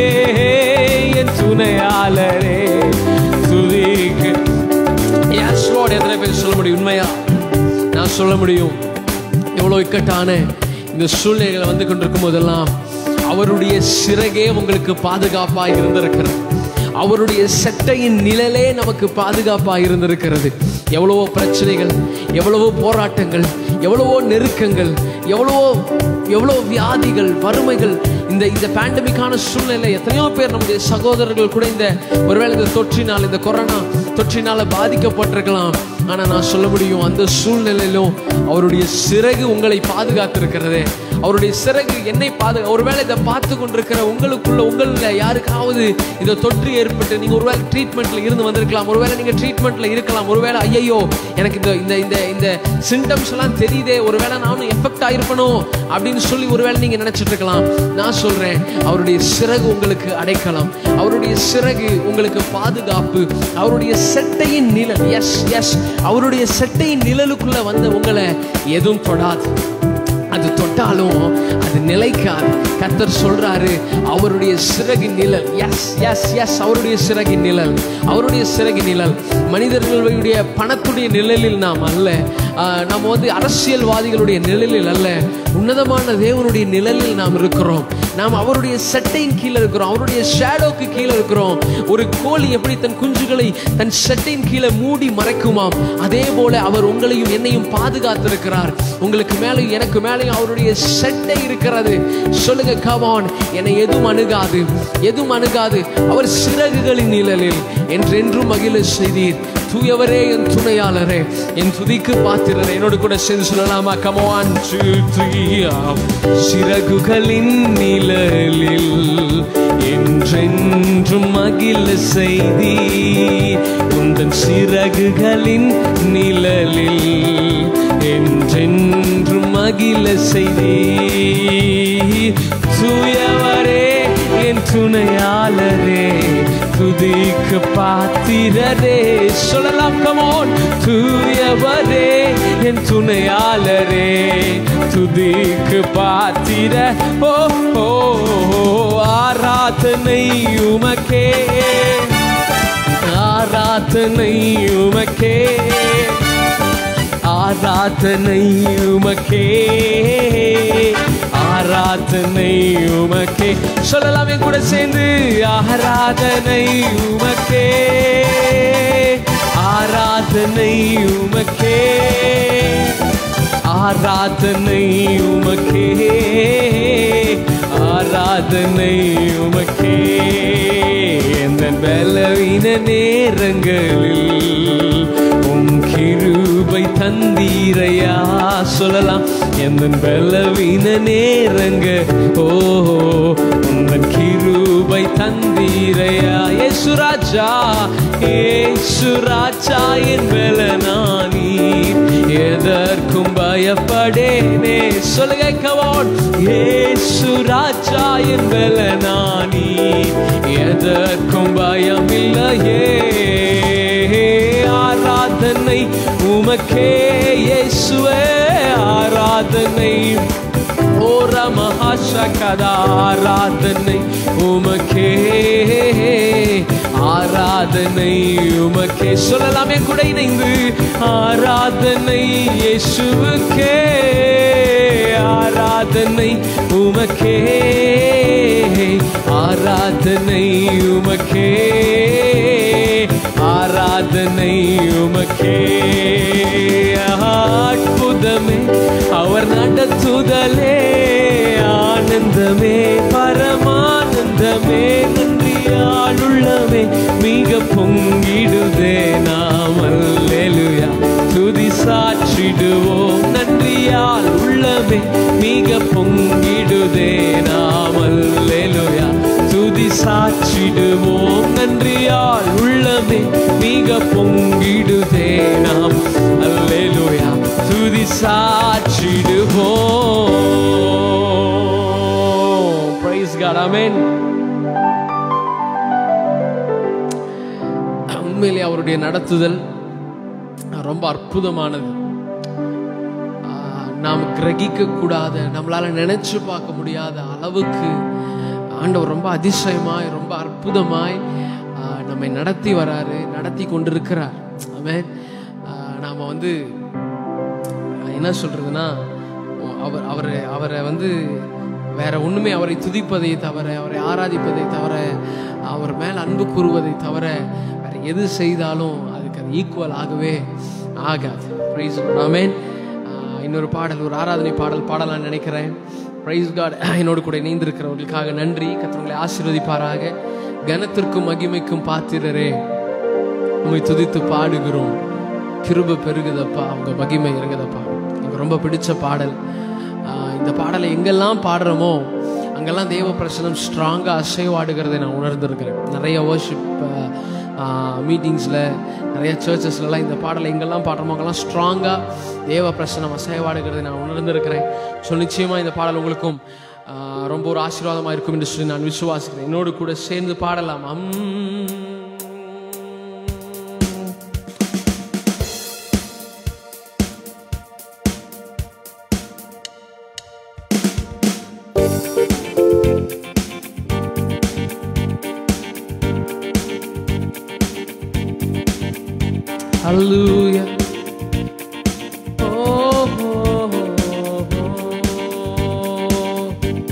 என் துணையாளரே துதிக்கு எஸ் லார்ட் எத்தனை பேர் சொல்ல முடியும் உண்மையா நான் சொல்ல முடியும் எவ்வளோ இக்கட்டான இந்த சூழ்நிலைகளை வந்து கொண்டிருக்கும் போதெல்லாம் அவருடைய சிறகே உங்களுக்கு பாதுகாப்பாக இருந்திருக்கிறது அவருடைய செட்டையின் நிழலே நமக்கு பாதுகாப்பாக இருந்திருக்கிறது எவ்வளவோ பிரச்சனைகள் எவ்வளவோ போராட்டங்கள் எவ்வளவோ நெருக்கங்கள் எவ்வளவோ எவ்வளோ வியாதிகள் வறுமைகள் இந்த இந்த பேண்டமிக்கான சூழ்நிலை எத்தனையோ பேர் நம்முடைய சகோதரர்கள் கூட இந்த ஒருவேளை இந்த தொற்றினால் இந்த கொரோனா தொற்றினால பாதிக்கப்பட்டிருக்கலாம் ஆனா நான் சொல்ல முடியும் அந்த சூழ்நிலையிலும் அவருடைய சிறகு உங்களை பாதுகாத்திருக்கிறதே அவருடைய சிறகு என்னை பாது ஒருவேளை இதை பார்த்து கொண்டிருக்கிற உங்களுக்குள்ள உங்களில் யாருக்காவது இந்த தொற்று ஏற்பட்டு நீங்க ஒருவேளை ட்ரீட்மெண்ட்ல இருந்து வந்திருக்கலாம் ஒருவேளை நீங்க ட்ரீட்மெண்ட்ல இருக்கலாம் ஒருவேளை ஐயையோ எனக்கு இந்த இந்த இந்த இந்த சிம்டம்ஸ் எல்லாம் தெரியுதே ஒருவேளை நானும் எஃபெக்ட் ஆயிருப்பனோ அப்படின்னு சொல்லி ஒருவேளை நீங்க நினைச்சிட்டு இருக்கலாம் நான் சொல்றேன் அவருடைய சிறகு உங்களுக்கு அடைக்கலாம் அவருடைய சிறகு உங்களுக்கு பாதுகாப்பு அவருடைய செட்டையின் நிழல் எஸ் எஸ் அவருடைய செட்டையின் நிழலுக்குள்ள வந்து உங்களை எதுவும் தொடாது அது தொட்டாலும் அது நிலைக்காது கர்த்தர் சொல்றாரு அவருடைய சிறகின் நிழல் எஸ் எஸ் எஸ் அவருடைய சிறகின் நிழல் அவருடைய சிறகின் நிழல் மனிதர்களுடைய பணத்துடைய நிழலில் நாம் அல்ல ஆஹ், நம்ம வந்து அரசியல்வாதிகளுடைய நிழலில் அல்ல உன்னதமான தேவனுடைய நிழலில் நாம் இருக்கிறோம் நாம் அவருடைய செட்டையின் கீழே இருக்கிறோம் அவருடைய ஷேடோக்கு கீழே இருக்கிறோம் ஒரு கோழி எப்படி தன் குஞ்சுகளை தன் செட்டையின் கீழே மூடி மறைக்குமாம் அதே போல அவர் உங்களையும் என்னையும் பாதுகாத்திருக்கிறார் உங்களுக்கு மேலேயும் எனக்கு மேலேயும் அவருடைய செட்டை இருக்கிறது சொல்லுங்க கவான் என்னை எதுவும் அணுகாது எதுவும் அணுகாது அவர் சிறகுகளின் நிழலில் என்றென்றும் மகிழ செய்தீர் தூயவரே என் துணையாளரே என் துதிக்கு பாத்திரரே என்னோடு கூட சேர்ந்து சொல்லலாமா கமான் சிறகுகளின் நிழலில் என்றென்றும் மகிழ செய்தி உந்தன் சிறகுகளின் நிழலில் என்றென்றும் மகிழ செய்தி தூயவரே என் துணையாளரே துதிக்கு பாத்திரரே சொல்லலாம் கமோன் தூயவரே என் துணையாளரே துதிக்கு பாத்திர ஓ ஓ ஆராதனை உமக்கே ஆராதனை உமக்கே ஆராதனை உமக்கே ஆராதனை உமக்கே சொல்லலாம் என் கூட சேர்ந்து ஆராதனை உமக்கே ஆராதனை உமக்கே ஆராதனை உமக்கே ஆராதனை உமக்கே எந்த பலவீன நேரங்களில் உம் கிருபை தந்தீரையா சொல்லலாம் எந்த பலவீன நேரங்க ஓ உந்தன் கிருபை தந்தீரையா ஏசுராஜா ஏசுராஜா என் பலனானி எதற்கும் பயப்படேனே சொல்லுங்க கவான் ஏசுராஜா என் பலனானி எதற்கும் பயமில்லையே ஆராதனை உமக்கே இயேசுவே ஆராதனை ஓர மகாசகதா ஆராதனை உமக்கே ஆராதனை உமக்கே சொல்லலாமே கூட இணைந்து ஆராதனை இயேசுவுக்கே ஆராதனை உமக்கே ஆராதனை உமக்கே ஆராதனை உமக்கே அற்புதமே அவர் நடத்துதலே ஆனந்தமே பரமானந்தமே நன்றியால் உள்ளமே மிக பொங்கிடுதே நாம் அல்லேலுயா துதி சாற்றிடுவோம் நன்றியால் உள்ளமே மிக பொங்கிடுதே நாம் அல்லேலுயா துதி சாற்றிடுவோம் நன்றியால் உள்ளமே மிக பொங்கிடுதே நாம் அல்லேலுயா துதி சாற்றிடுவோம் பிரைஸ் காட் ஆமென் உண்மையிலே அவருடைய நடத்துதல் ரொம்ப அற்புதமானது ஆஹ், நாம் கிரகிக்க கூடாத நம்மளால நினைச்சு பார்க்க முடியாத அளவுக்கு ஆண்டவர் ரொம்ப அதிசயமாய் ரொம்ப அற்புதமாய் ஆஹ், நம்மை நடத்தி வராரு நடத்தி கொண்டிருக்கிறார் ஆமென் ஆஹ், நாம வந்து என்ன சொல்றதுன்னா அவர் அவரை அவரை வந்து வேற ஒண்ணுமே அவரை துதிப்பதை தவிர அவரை ஆராதிப்பதை தவிர அவர் மேல் அன்பு கூறுவதை தவிர வேற எது செய்தாலும் அதுக்கு அது ஈக்குவல் ஆகவே ஆகாது ப்ரைஸ் ஆமென் ஆஹ் இன்னொரு பாடல் ஒரு ஆராதனை பாடல் பாடலாம்னு நினைக்கிறேன் ப்ரைஸ் காட் என்னோடு கூட இணைந்திருக்கிறவர்களுக்காக நன்றி கத்தவங்களை ஆசீர்வதிப்பாராக கனத்திற்கும் மகிமைக்கும் பாத்திரரே உம்மை துதித்து பாடுகிறோம் கிருப பெருகுதப்பா உங்க மகிமை இறங்குதப்பா எனக்கு ரொம்ப பிடிச்ச பாடல் ஆஹ் இந்த பாடலை எங்கெல்லாம் பாடுறோமோ அங்கெல்லாம் தேவ பிரசனம் ஸ்ட்ராங்காக அசைவாடுகிறதை நான் உணர்ந்திருக்கிறேன் நிறைய வர்ஷிப் மீட்டிங்ஸில் நிறைய சர்ச்சஸ்லலாம் இந்த பாடலை எங்கெல்லாம் பாடுறோமோ அங்கெல்லாம் ஸ்ட்ராங்காக தேவ பிரசனம் அசைவாடுகிறதை நான் உணர்ந்திருக்கிறேன் ஸோ நிச்சயமாக இந்த பாடல் உங்களுக்கும் ஆஹ் ரொம்ப ஒரு ஆசீர்வாதமாக இருக்கும் என்று சொல்லி நான் விசுவாசிக்கிறேன் என்னோடு கூட சேர்ந்து பாடலாம் அம் Hallelujah. Oh, oh, oh, oh.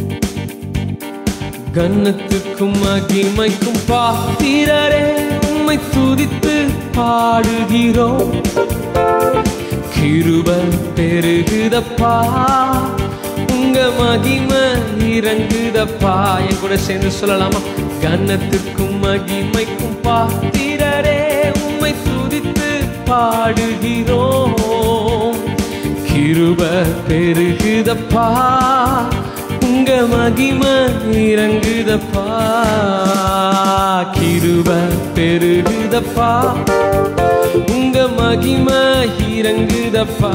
கன்னத்துக்கும் மகிமைக்கும் பாத்திரரே உம்மை துதித்து பாடுகிறோம் கிருப பெருகுதப்பா உங்க மகிமை இறங்குதப்பா என் கூட சேர்ந்து சொல்லலாமா கன்னத்துக்கும் மகிமைக்கும் பாத்திரரே உம்மை துதித்து பாடுகிறோம் கிருப பெருகுதப்பா உங்க மகிமை இறங்குதப்பா கிருப பெருகுதப்பா உங்க மகிமை இறங்குதப்பா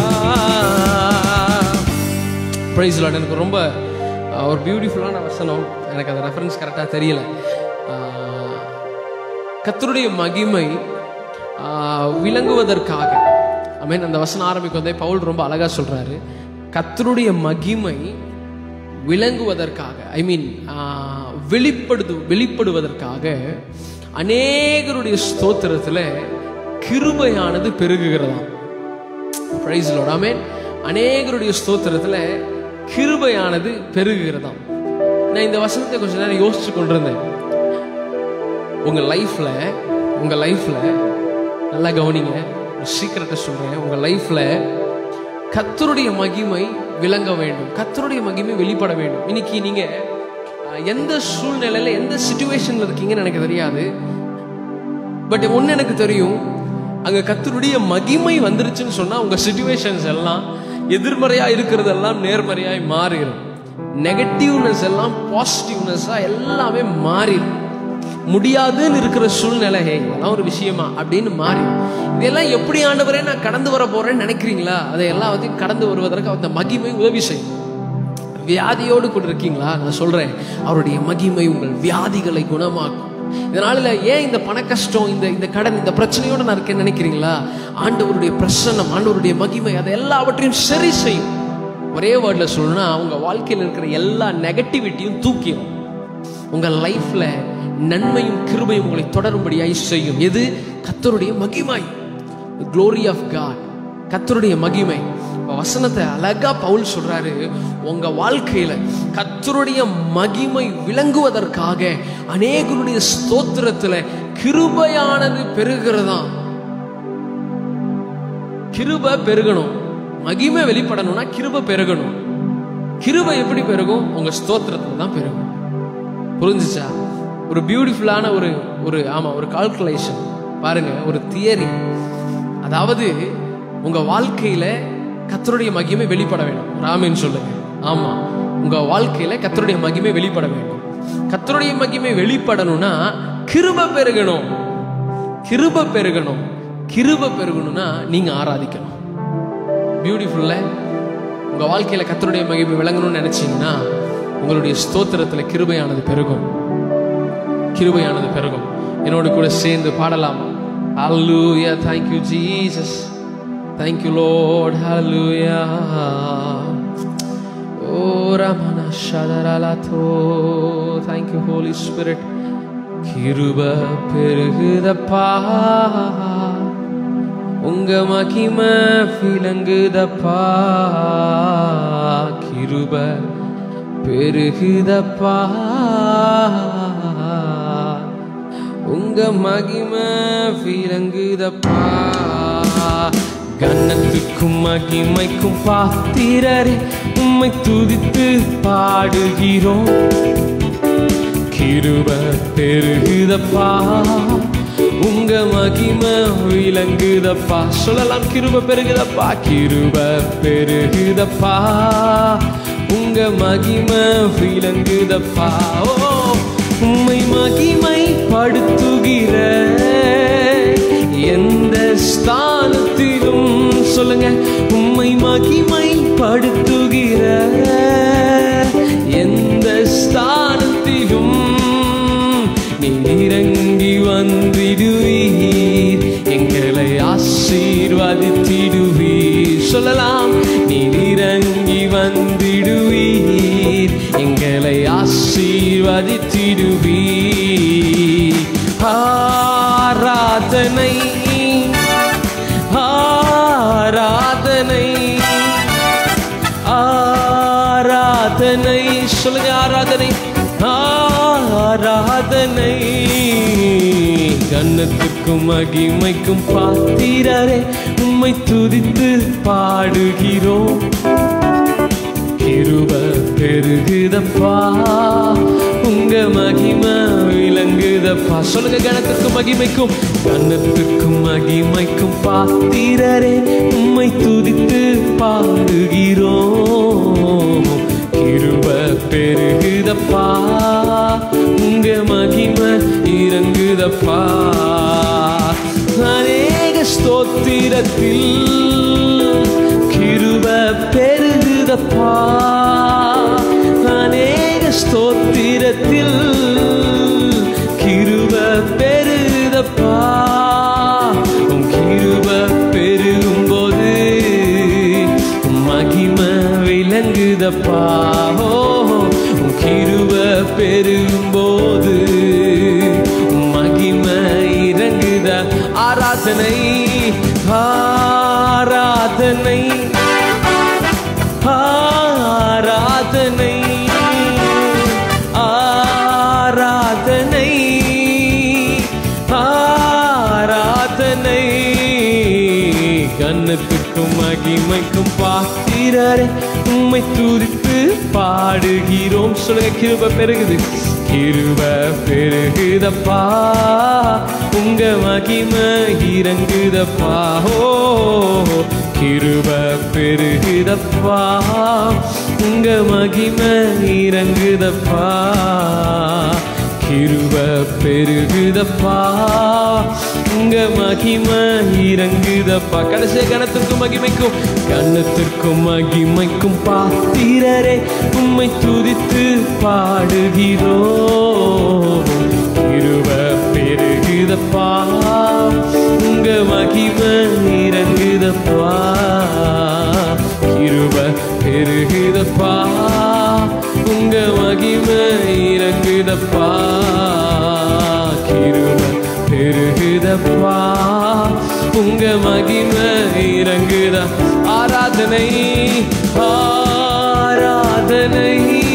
பிரைஸ் லாட் எனக்கு ரொம்ப அஹ், ஒரு பியூட்டிஃபுல்லான வசனம் எனக்கு அந்த ரெஃபரன்ஸ் கரெக்டாக தெரியல அஹ், கர்த்தருடைய மகிமை ஆஹ், விளங்குவதற்காக ஐ மீன் அந்த வசனம் ஆரம்பிக்கும் போதே பவுல் ரொம்ப அழகா சொல்றாரு கர்த்தருடைய மகிமை விளங்குவதற்காக ஐ மீன் வெளிப்படுது வெளிப்படுவதற்காக அநேகருடைய ஸ்தோத்திரத்துல கிருபையானது பெருகுகிறதாம் பிரைஸ் லார்ட் ஆமென் அநேகருடைய ஸ்தோத்திரத்துல கிருபையானது பெருகுகிறதாம் நான் இந்த வசனத்தை கொஞ்ச நேரம் யோசிச்சு கொண்டிருந்தேன் உங்க லைஃப்ல உங்க லைஃப்ல நல்லா கவனிங்க ஒரு சீக்கிரத்தை சொல்றேன் உங்க லைஃப்ல கத்தருடைய மகிமை விளங்க வேண்டும் கத்தருடைய மகிமை வெளிப்பட வேண்டும் இன்னைக்கு நீங்க அஹ், எந்த சூழ்நிலையில எந்த சுச்சுவேஷன்ல இருக்கீங்கன்னு எனக்கு தெரியாது பட் ஒன்று எனக்கு தெரியும் அங்க கத்தருடைய மகிமை வந்துருச்சுன்னு சொன்னா உங்க சுச்சுவேஷன்ஸ் எல்லாம் எதிர்மறையா இருக்கிறதெல்லாம் நேர்மறையாய் மாறிடும் நெகட்டிவ்னஸ் எல்லாம் பாசிட்டிவ்னஸா எல்லாமே மாறிடும் முடியாதுன்னு இருக்கிற சூழ்நிலை "ஹே, இதெல்லாம் ஒரு விஷயமா அப்படின்னு மாறி இதெல்லாம் எப்படி ஆண்டவரே நான் கடந்து வர போறேன்னு நினைக்கிறீங்களா அதை எல்லாத்தையும் கடந்து வருவதற்கு அந்த மகிமை உதவி செய்யும் வியாதியோடு கூட இருக்கீங்களா நான் சொல்றேன் அவருடைய மகிமை உங்கள் வியாதிகளை குணமாக்கும் இதனால ஏன் இந்த பண கஷ்டம் இந்த இந்த கடன் இந்த பிரச்சனையோட நான் இருக்கேன்னு நினைக்கிறீங்களா ஆண்டவருடைய பிரசன்னம் ஆண்டவருடைய மகிமை அதை எல்லாவற்றையும் சரி செய்யும் ஒரே வேர்ட்ல சொல்லணும்னா உங்க வாழ்க்கையில் இருக்கிற எல்லா நெகட்டிவிட்டியும் தூக்கிடும் உங்க லைஃப்ல நன்மையும் கிருபையும் உங்களை தொடரும்படியாய் செய்யும் எது கத்தருடைய மகிமை glory ஆஃப் காட் கத்தருடைய மகிமை இப்ப வசனத்தை அழகா பவுல் சொல்றாரு உங்க வாழ்க்கையில கத்தருடைய மகிமை விளங்குவதற்காக அநேகருடைய ஸ்தோத்திரத்துல கிருபையானது பெருகிறதாம் கிருபை பெருகணும் மகிமை வெளிப்படணும்னா கிருபை பெருகணும் கிருபை எப்படி பெருகும் உங்க ஸ்தோத்திரத்துல தான் பெருகும் புரிஞ்சுச்சா ஒரு பியூட்டிஃபுல்லான ஒரு ஒரு ஆமா ஒரு கால்குலேஷன் பாருங்க ஒரு தியரி அதாவது உங்க வாழ்க்கையில கத்தருடைய மகிமை வெளிப்பட வேண்டும் ராமின்னு சொல்லுங்க ஆமா உங்க வாழ்க்கையில கத்தருடைய மகிமை வெளிப்பட வேண்டும் கத்தருடைய மகிமை வெளிப்படணும்னா கிருப பெருகணும் கிருப பெருகணும் கிருப பெருகணும்னா நீங்க ஆராதிக்கணும் பியூட்டிஃபுல்ல உங்க வாழ்க்கையில கத்தருடைய மகிமை விளங்கணும்னு நினைச்சீங்கன்னா உங்களுடைய ஸ்தோத்திரத்துல கிருபையானது பெருகும் கிருபையானது பெருகும் என்னோடு கூட சேர்ந்து பாடலாமா Hallelujah thank you Jesus thank you Lord hallelujah Oh Ramana Shadaralato thank you Holy Spirit கிருப பெருகுதப்பா உங்க மகிமை விளங்குதப்பா கிருப பெருகுதப்பா உங்க மகிமை விளங்குதப்பா கன்னத்துக்கும் மகிமைக்கும் பாத்திரரே உம்மை துதித்து பாடுகிறோம் கிருப பெருகுதப்பா உங்க மகிமை விளங்குதப்பா சொல்லலாம் கிருப பெருகுதப்பா கிருப பெருகுதப்பா உங்க மகிமை விளங்குதப்பா ஓ உம்மை மகிமை படுத்துகிற எந்த ஸ்தானத்திலும் சொல்லுங்க உம்மை மகிமை படுத்துகிற எந்த ஸ்தானத்திலும் நீ இறங்கி வந்திடுவீர் எங்களை ஆசீர்வதித்திடுவீர் சொல்லலாம் நீ இறங்கி வந்திடுவீர் எங்களை ஆசீர்வதித்திடுவீர் ஆராதனை ஆராதனை ஆராதனை சொல்லுங்க ஆராதனை ஆராதனை கன்னத்துக்கும் மகிமைக்கும் பாத்திரரே உம்மை துதித்து பாடுகிறோம் கிருப பெருகுதப்பா உங்க மகிமை விளங்குதப்பா சொல்லுங்க கணத்துக்கும் மகிமைக்கும் கண்ணத்துக்கும் மகிமைக்கும் பாத்திரரே உம்மை துதித்து பாடுகிறோம் கிருப பெருகுதப்பா உங்க மகிமை இறங்குதப்பா அநேக ஸ்தோத்திரத்தில் கிருப பெருகுதப்பா அநேக ஸ்தோத்திரத்தில் கிருப பெருகுதப்பா உன் கிருப பெருகும்போது உன் மகிமை விளங்குதப்பா ஓ உன் கிருப பெருகும்போது உன் மகிமை இறங்குத ஆராதனை ஆராதனை ஆராதனை ஆராதனை ஆராதனை கண்ணத்துக்கும் மகிமைக்கும் பாத்திரரே உம்மை துதித்து பாடுகிறோம் சொல்லுங்க கிருப பெருகுது கிருப பெருகுதப்பா உங்க மகிமை இறங்குதப்பா ஓ கிருப பெருகுதப்பா உங்க மகிமை இறங்குதப்பா கிருப பெருகுதப்பா உங்க மகிமை இறங்குதப்பா கடைசி கணத்திற்கும் மகிமைக்கும் கண்ணத்திற்கும் மகிமைக்கும் பாத்திரரே உம்மை துதித்து பாடுகிறோ கிருப பெருகுதப்பா உங்க மகிமை இறங்குதப்பா கிருப பெருகுதப்பா உங்க மகிமை இறங்குதப்பா கிருப பெருகுதப்பா உங்க மகிமை இறங்குத ஆராதனை ஆராதனை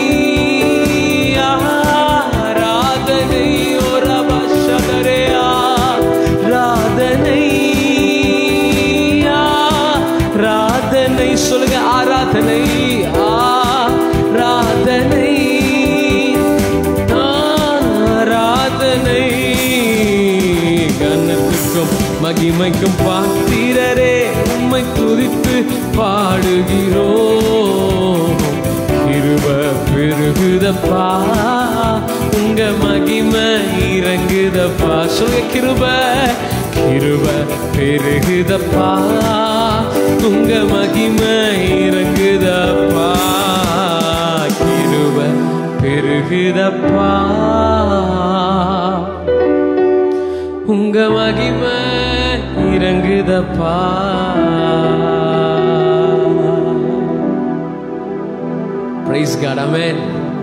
ஆராதனை ஒரு பஷதரே ஆராதனை மகிமைக்கும் பாத்திரரே உம்மை துதித்து பாடுகிறோம் கிருப பெருகுதப்பா உங்க மகிமை இறங்குதப்பா சொல்ல கிருப கிருப பெருகுதப்பா உங்க மகிமை இறங்குதப்பா கிருப பெருகுதப்பா உங்க மகிமை இறங்குதப்பா பிரைஸ் காட் அமேன்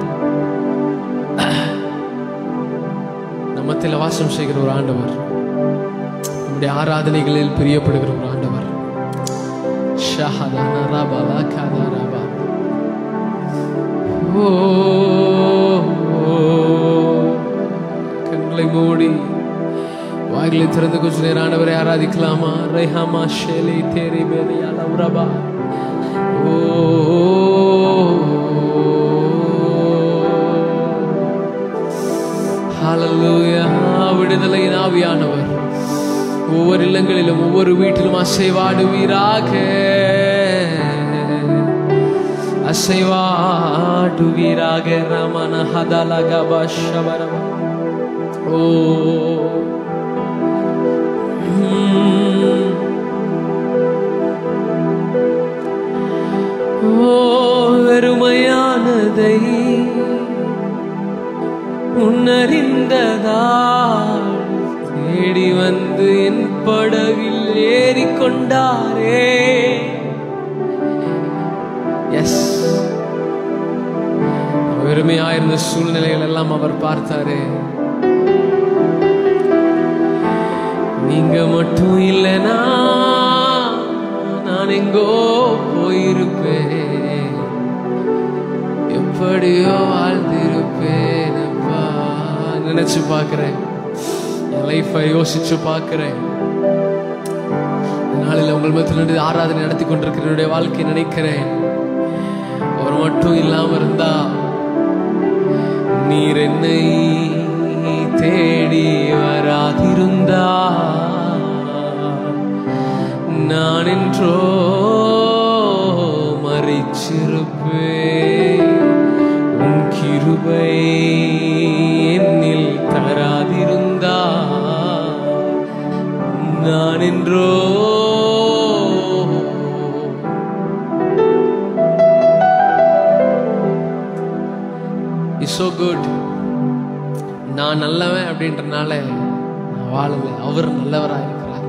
நம்மத்தில் வாசம் செய்கிற ஒரு ஆண்டவர் நம்முடைய ஆராதனைகளில் பிரியப்படுகிற ஒரு ஆண்டவர் ஷஹதானா ரபா லகாதா ரபா. ஓ ஓ. கண்களை மூடி வாய்களை திறந்து கொஞ்ச நேரம் ஆண்டவரை ஆராதிக்கலாமா ரெஹாமா ஷேலி தேரி மேரியா லவ்ரபா ஓ ஹalleluya விடுதலையின் ஆவியானவர் ஒவ்வொரு இல்லங்களிலும் ஒவ்வொரு வீட்டிலும் அசைவாடுவீராக அசைவாடுவீராக ரமண ஹதலகபா ஷபரபா ஓ உம். ஓ வெறுமையானதை உன்னறிந்ததால் தேடி வந்து என் படவில் ஏறிக்கொண்டாரே எஸ் வெறுமையாயிருந்த சூழ்நிலைகள் எல்லாம் அவர் பார்த்தாரே நீங்க மட்டும் இல்லைனா நான் எங்கோ போயிருப்பேன் எப்படியோ வாழ்ந்திருப்பேன் அப்பா நினைச்சு பார்க்கிறேன் என் லைஃப்பை யோசிச்சு பார்க்கிறேன் இந்த நாளில் உங்கள் மத்தியில் ஆராதனை நடத்தி கொண்டிருக்கிற என்னுடைய வாழ்க்கை நினைக்கிறேன் அவர் மட்டும் இல்லாம இருந்தா நீர் என்னை தேடி வராதிருந்தா நான் என்றோ மறிச்சிருப்பேன் உன் கிருபை என்னில் தராதிருந்தா நான் என்றோ இஸ் so குட் நான் நல்லவன் அப்படின்றனால நான் வாழல அவர் நல்லவராக இருக்கிறார்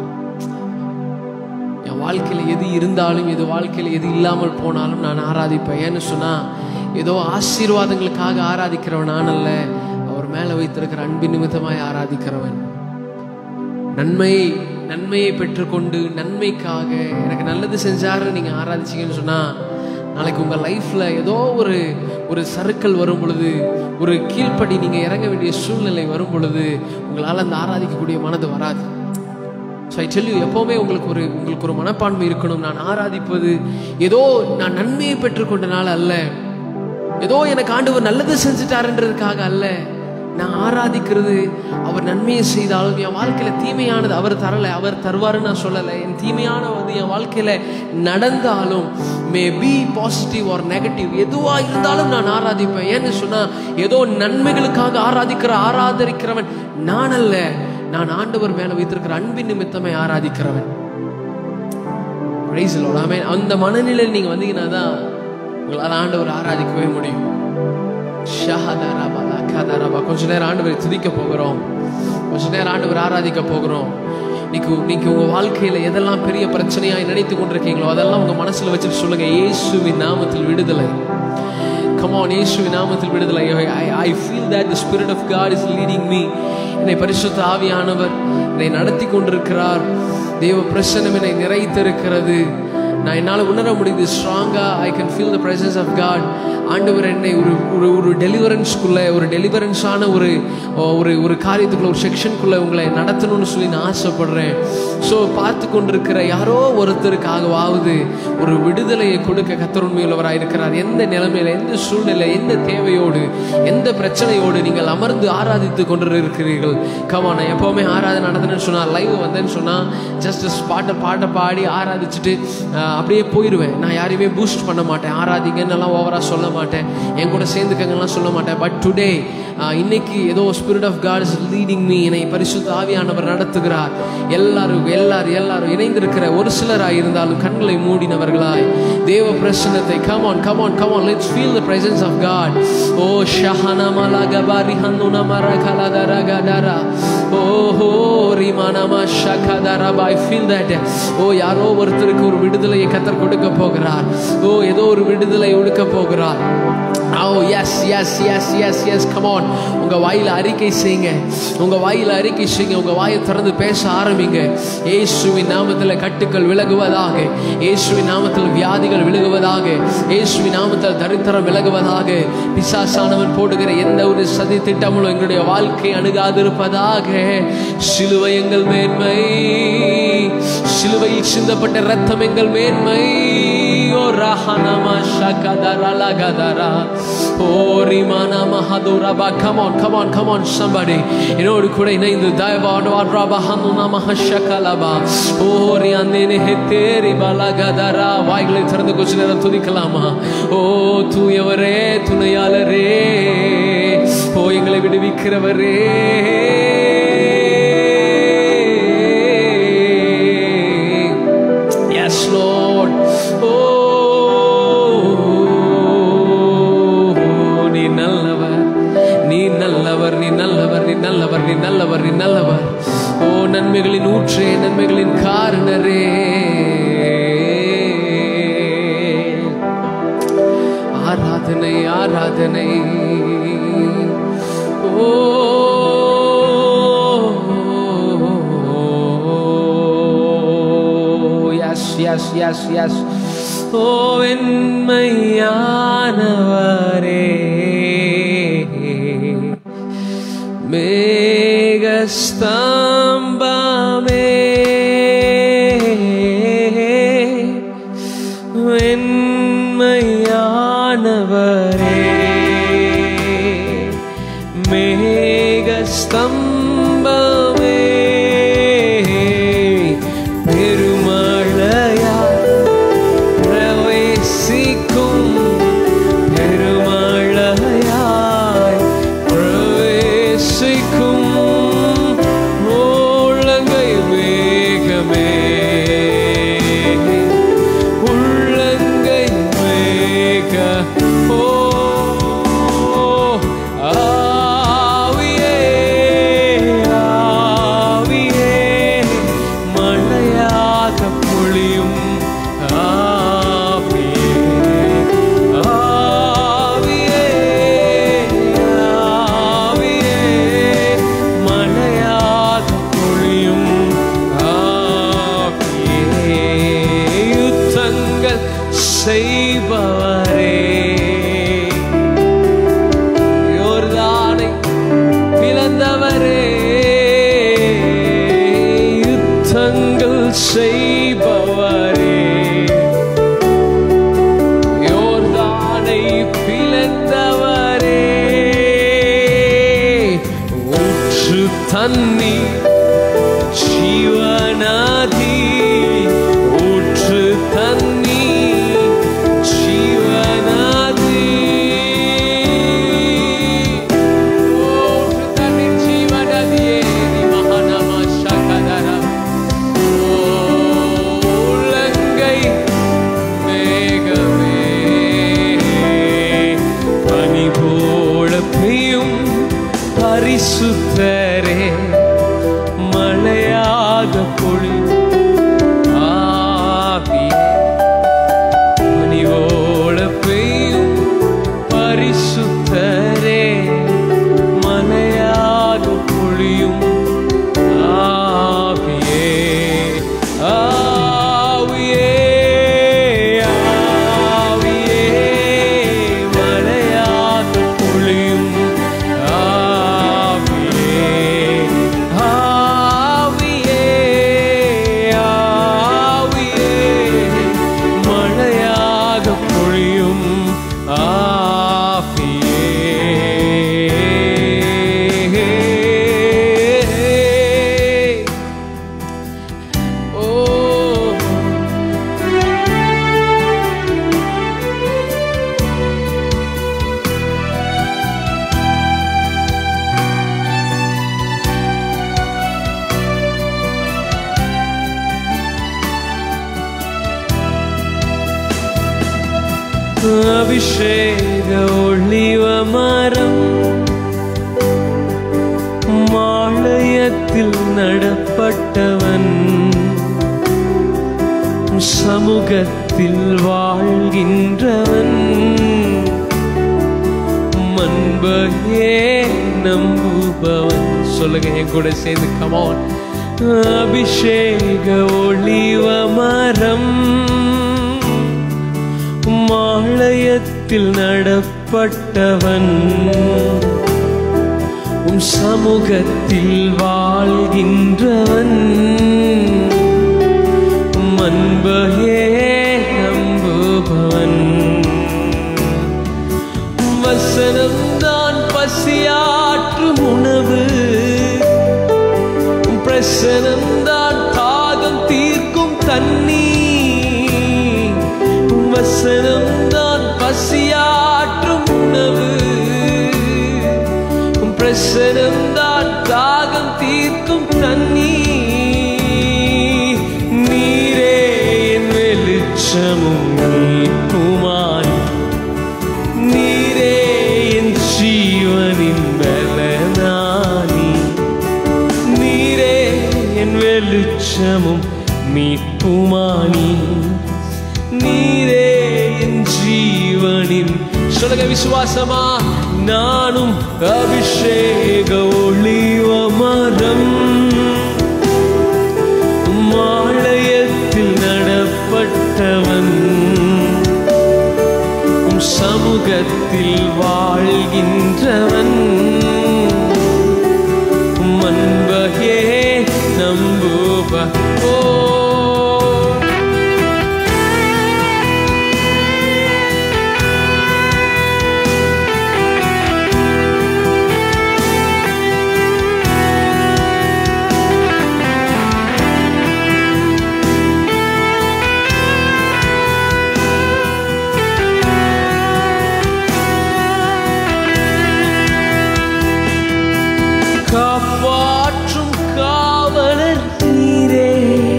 என் வாழ்க்கையில எது இருந்தாலும் எது வாழ்க்கையில எது இல்லாமல் போனாலும் நான் ஆராதிப்பேன் ஏன்னு சொன்னா ஏதோ ஆசீர்வாதங்களுக்காக ஆராதிக்கிறவன் நான் அல்ல அவர் மேல வைத்திருக்கிற அன்பின் நிமித்தமாய் ஆராதிக்கிறவன் நன்மை நன்மையை பெற்றுக்கொண்டு நன்மைக்காக எனக்கு நல்லது செஞ்சாரு நீங்க ஆராதிச்சீங்கன்னு சொன்னா நாளைக்கு உங்க லைஃப்ல ஏதோ ஒரு ஒரு சறுக்கல் வரும் பொழுது ஒரு கீழ்ப்படி நீங்க இறங்க வேண்டிய சூழ்நிலை வரும் பொழுது உங்களால அந்த ஆராதிக்கக்கூடிய மனது வராது ஸோ ஐ டெல் எப்போவுமே உங்களுக்கு ஒரு உங்களுக்கு ஒரு மனப்பான்மை இருக்கணும் நான் ஆராதிப்பது ஏதோ நான் நன்மையை பெற்றுக்கொண்டனால அல்ல ஏதோ எனக்கு ஆண்டவர் நல்லது செஞ்சுட்டாருன்றதுக்காக அல்ல நான் ஆராதிக்கிறது அவர் நன்மையை செய்தாலும் என் வாழ்க்கையில தீமையானது அவர் தரல அவர் தருவாருன்னு நான் சொல்லலை என் தீமையானது என் வாழ்க்கையில நடந்தாலும் maybe positive or negative எதுவா இருந்தாலும் நான் ஆராதிப்பேன் ஏன்னு சொன்னா ஏதோ நன்மைகளுக்காக ஆராதிக்கிற ஆராதரிக்கிறவன் நான் அல்ல நான் ஆண்டவர் மேல வைத்திருக்கிற அன்பின் நிமித்தமே ஆராதிக்கிறவன் Praise the Lord. Amen. அந்த மனநிலையில் நீங்க வந்தீங்கன்னா தான் உங்களால் ஆண்டவர் ஆராதிக்கவே முடியும் ஷஹதரபா, லகதரபா. கொஞ்ச நேரம் ஆண்டவரை துதிக்க போகிறோம் கொஞ்ச நேரம் ஆண்டவர் ஆராதிக்க போகிறோம் இன்னைக்கு இன்னைக்கு உங்க வாழ்க்கையில எதெல்லாம் பெரிய பிரச்சனையாய் நினைத்து கொண்டிருக்கீங்களோ அதெல்லாம் உங்க மனசுல வச்சுட்டு சொல்லுங்க இயேசுவின் நாமத்தில் விடுதலை Come on, இயேசுவின் நாமத்தில் விடுதலை I, I feel that the spirit of God is leading me என்னை பரிசுத்த ஆவியானவர் என்னை நடத்தி கொண்டிருக்கிறார் தேவ பிரசனம் என்னை நிறைத்திருக்கிறது நான் என்னால் உணர முடியுது ஸ்ட்ராங்கா I can feel the presence of God ஆண்டவர் என்னை ஒரு ஒரு ஒரு டெலிவரன்ஸ்க்குள்ள ஒரு டெலிவரன்ஸான ஒரு ஒரு ஒரு காரியத்துக்குள்ள ஒரு செக்ஷனுக்குள்ள உங்களை நடத்தணும்னு சொல்லி நான் ஆசைப்படுறேன் ஸோ பார்த்து கொண்டிருக்கிற யாரோ ஒருத்தருக்காகவாவது ஒரு விடுதலையை கொடுக்க கத்தர் உண்மையுள்ளவராக இருக்கிறார் எந்த நிலைமையில எந்த சூழ்நிலை எந்த தேவையோடு எந்த பிரச்சனையோடு நீங்கள் அமர்ந்து ஆராதித்து கொண்டு இருக்கிறீர்கள் கமா நான் எப்போவுமே ஆராதனை நடந்தேன்னு சொன்னால் லைவ் வந்தேன்னு சொன்னால் ஜஸ்ட் பாட்டை பாட்டை பாடி ஆராதிச்சுட்டு ஆஹ், அப்படியே போயிடுவேன் நான் யாரையுமே பூஸ்ட் பண்ண மாட்டேன் ஆராதிங்கன்னு எல்லாம் ஓவராக சொல்ல மாட்டேன் என் கூட சேர்ந்துக்கங்கலாம் சொல்ல மாட்டேன் பட் டுடே இன்னைக்கு ஏதோ spirit of God is leading me என்னை பரிசுத்த ஆவியானவர் நடத்துகிறார் எல்லாரும் எல்லாரும் எல்லாரும் இணைந்திருக்கிற ஒரு சிலராய் இருந்தாலும் கண்களை மூடினவர்களாய் தேவ பிரசன்னத்தை come on come on come on let's feel the presence of God oh ஷஹனா மலா கபாரி ஹன்னுன மரா கலதர கதரா ஓ ஹோ ரிமானமா ஷகதரா ஐ ஃபீல் தட் ஓ யாரோ ஒருத்தருக்கு ஒரு விடுதலையை கத்தர் கொடுக்க போகிறார் ஓ ஏதோ ஒரு விடுதலை கொடுக்க போகிறார் oh yes yes yes yes yes come on உங்க வாயில அறிக்கை செய்யுங்க உங்க வாயில அறிக்கை செய்யுங்க உங்க வாயை திறந்து பேச ஆரம்பிங்க இயேசுவின் நாமத்தில் கட்டுக்கள் விலகுவதாக இயேசுவின் நாமத்தில் வியாதிகள் விலகுவதாக இயேசுவின் நாமத்தில் தரித்திரம் விலகுவதாக பிசாசானவன் போடுகிற எந்த ஒரு சதி திட்டமும் எங்களுடைய வாழ்க்கை அணுகாதிருப்பதாக சிலுவை எங்கள் மேன்மை சிலுவையில் சிந்தப்பட்ட ரத்தம் எங்கள் மேன்மை ஓ ரஹனமா ஷகதரா லகதரா ஓ ரிமானா மஹதுரபா come on come on come on somebody என்னோடு கூட இணைந்து தயவாடு ரபா ஹனுனா மஹஷகலபா ஓ ரியாந்தேனே ஹெத்தேரி பலகதரா வாய்களை திறந்து கொஞ்ச நேரம் துதிக்கலாமா ஓ தூயவரே துணையாளரே ஓ எங்களை விடுவிக்கிறவரே Yes, Lord. Oh, நீ நல்லவர் நீ நல்லவர் நீ நல்லவர் நீ நல்லவர் நீ நல்லவர் நீ நல்லவர் ஓ நன்மைகளின் ஊற்றே நன்மைகளின் காரணரே ஆராதனை ஆராதனை oh yes yes yes yes oh வெண்மையானவரே மேகஸ்தம்பமே வெண்மையானவரே மேகஸ்தம்பமே பெருமழையா பிரவேசிக்கும் பெருமழையாய் பிரவேசிக்கும் உள்ளங்கை மேகமே உள்ளங்கை மேக ஓ ஆவியே ஆவியே மழையாக பொழியும் ஆவியே ஆவியே ஆவியே மழையாக பொழியும் ஆவியே யுத்தங்கள் செய்பவரே யோர்தானை பிளந்தவரே யுத்தங்கள் செய்பவரே யோர்தானை பிளந்தவரே ஊற்று தண்ணீர் ஜீவனாதி ஊற்று தண்ணீர் ஜீவனாதி ஊற்று தண்ணீர் ஜீவனதியே நீ மகாநாம சகதரம் உள்ளங்கை மேகமே பனி போல பெய்யும் பரிசுத்தரே அபிஷேக ஒளிவ மரம் மாலயத்தில் நடப்பட்டவன் சமூகத்தில் வாழ்கின்றவன் மண்பையே நம்புபவன் சொல்லுங்க என் கூட சேர்ந்து கமான் அபிஷேக ஒளிவ மரம் மாலயத்தில் நடப்பட்டவன் உம் சமூகத்தில் வாழ்கின்றவன் மண்பையே நம்புபவன் வசனம்தான் பசியாற்றும் உணவு பிரசனம்தான் தாகம் தீர்க்கும் தண்ணீர் வசனம்தான் பசியாற்றும் உணவு பிரசனம்தான் தாகம் தீர்க்கும் தண்ணீர் நீரே என் வெளிச்சமும் நீக்குமான் நீரே என் ஜீவனின் பலனானி நீரே என் வெளிச்சமும் மீட்புமானி நீரே என் ஜீவனின் சொல்லுங்க விசுவாசமா நானும் அபிஷேக ஒளிவ மரம் மாலயத்தில் நடப்பட்டவன் உம் சமூகத்தில் வாழ்கின்றவன் மண்பகே நம்புவ ஓ காப்பாற்றும் காவலர் நீரே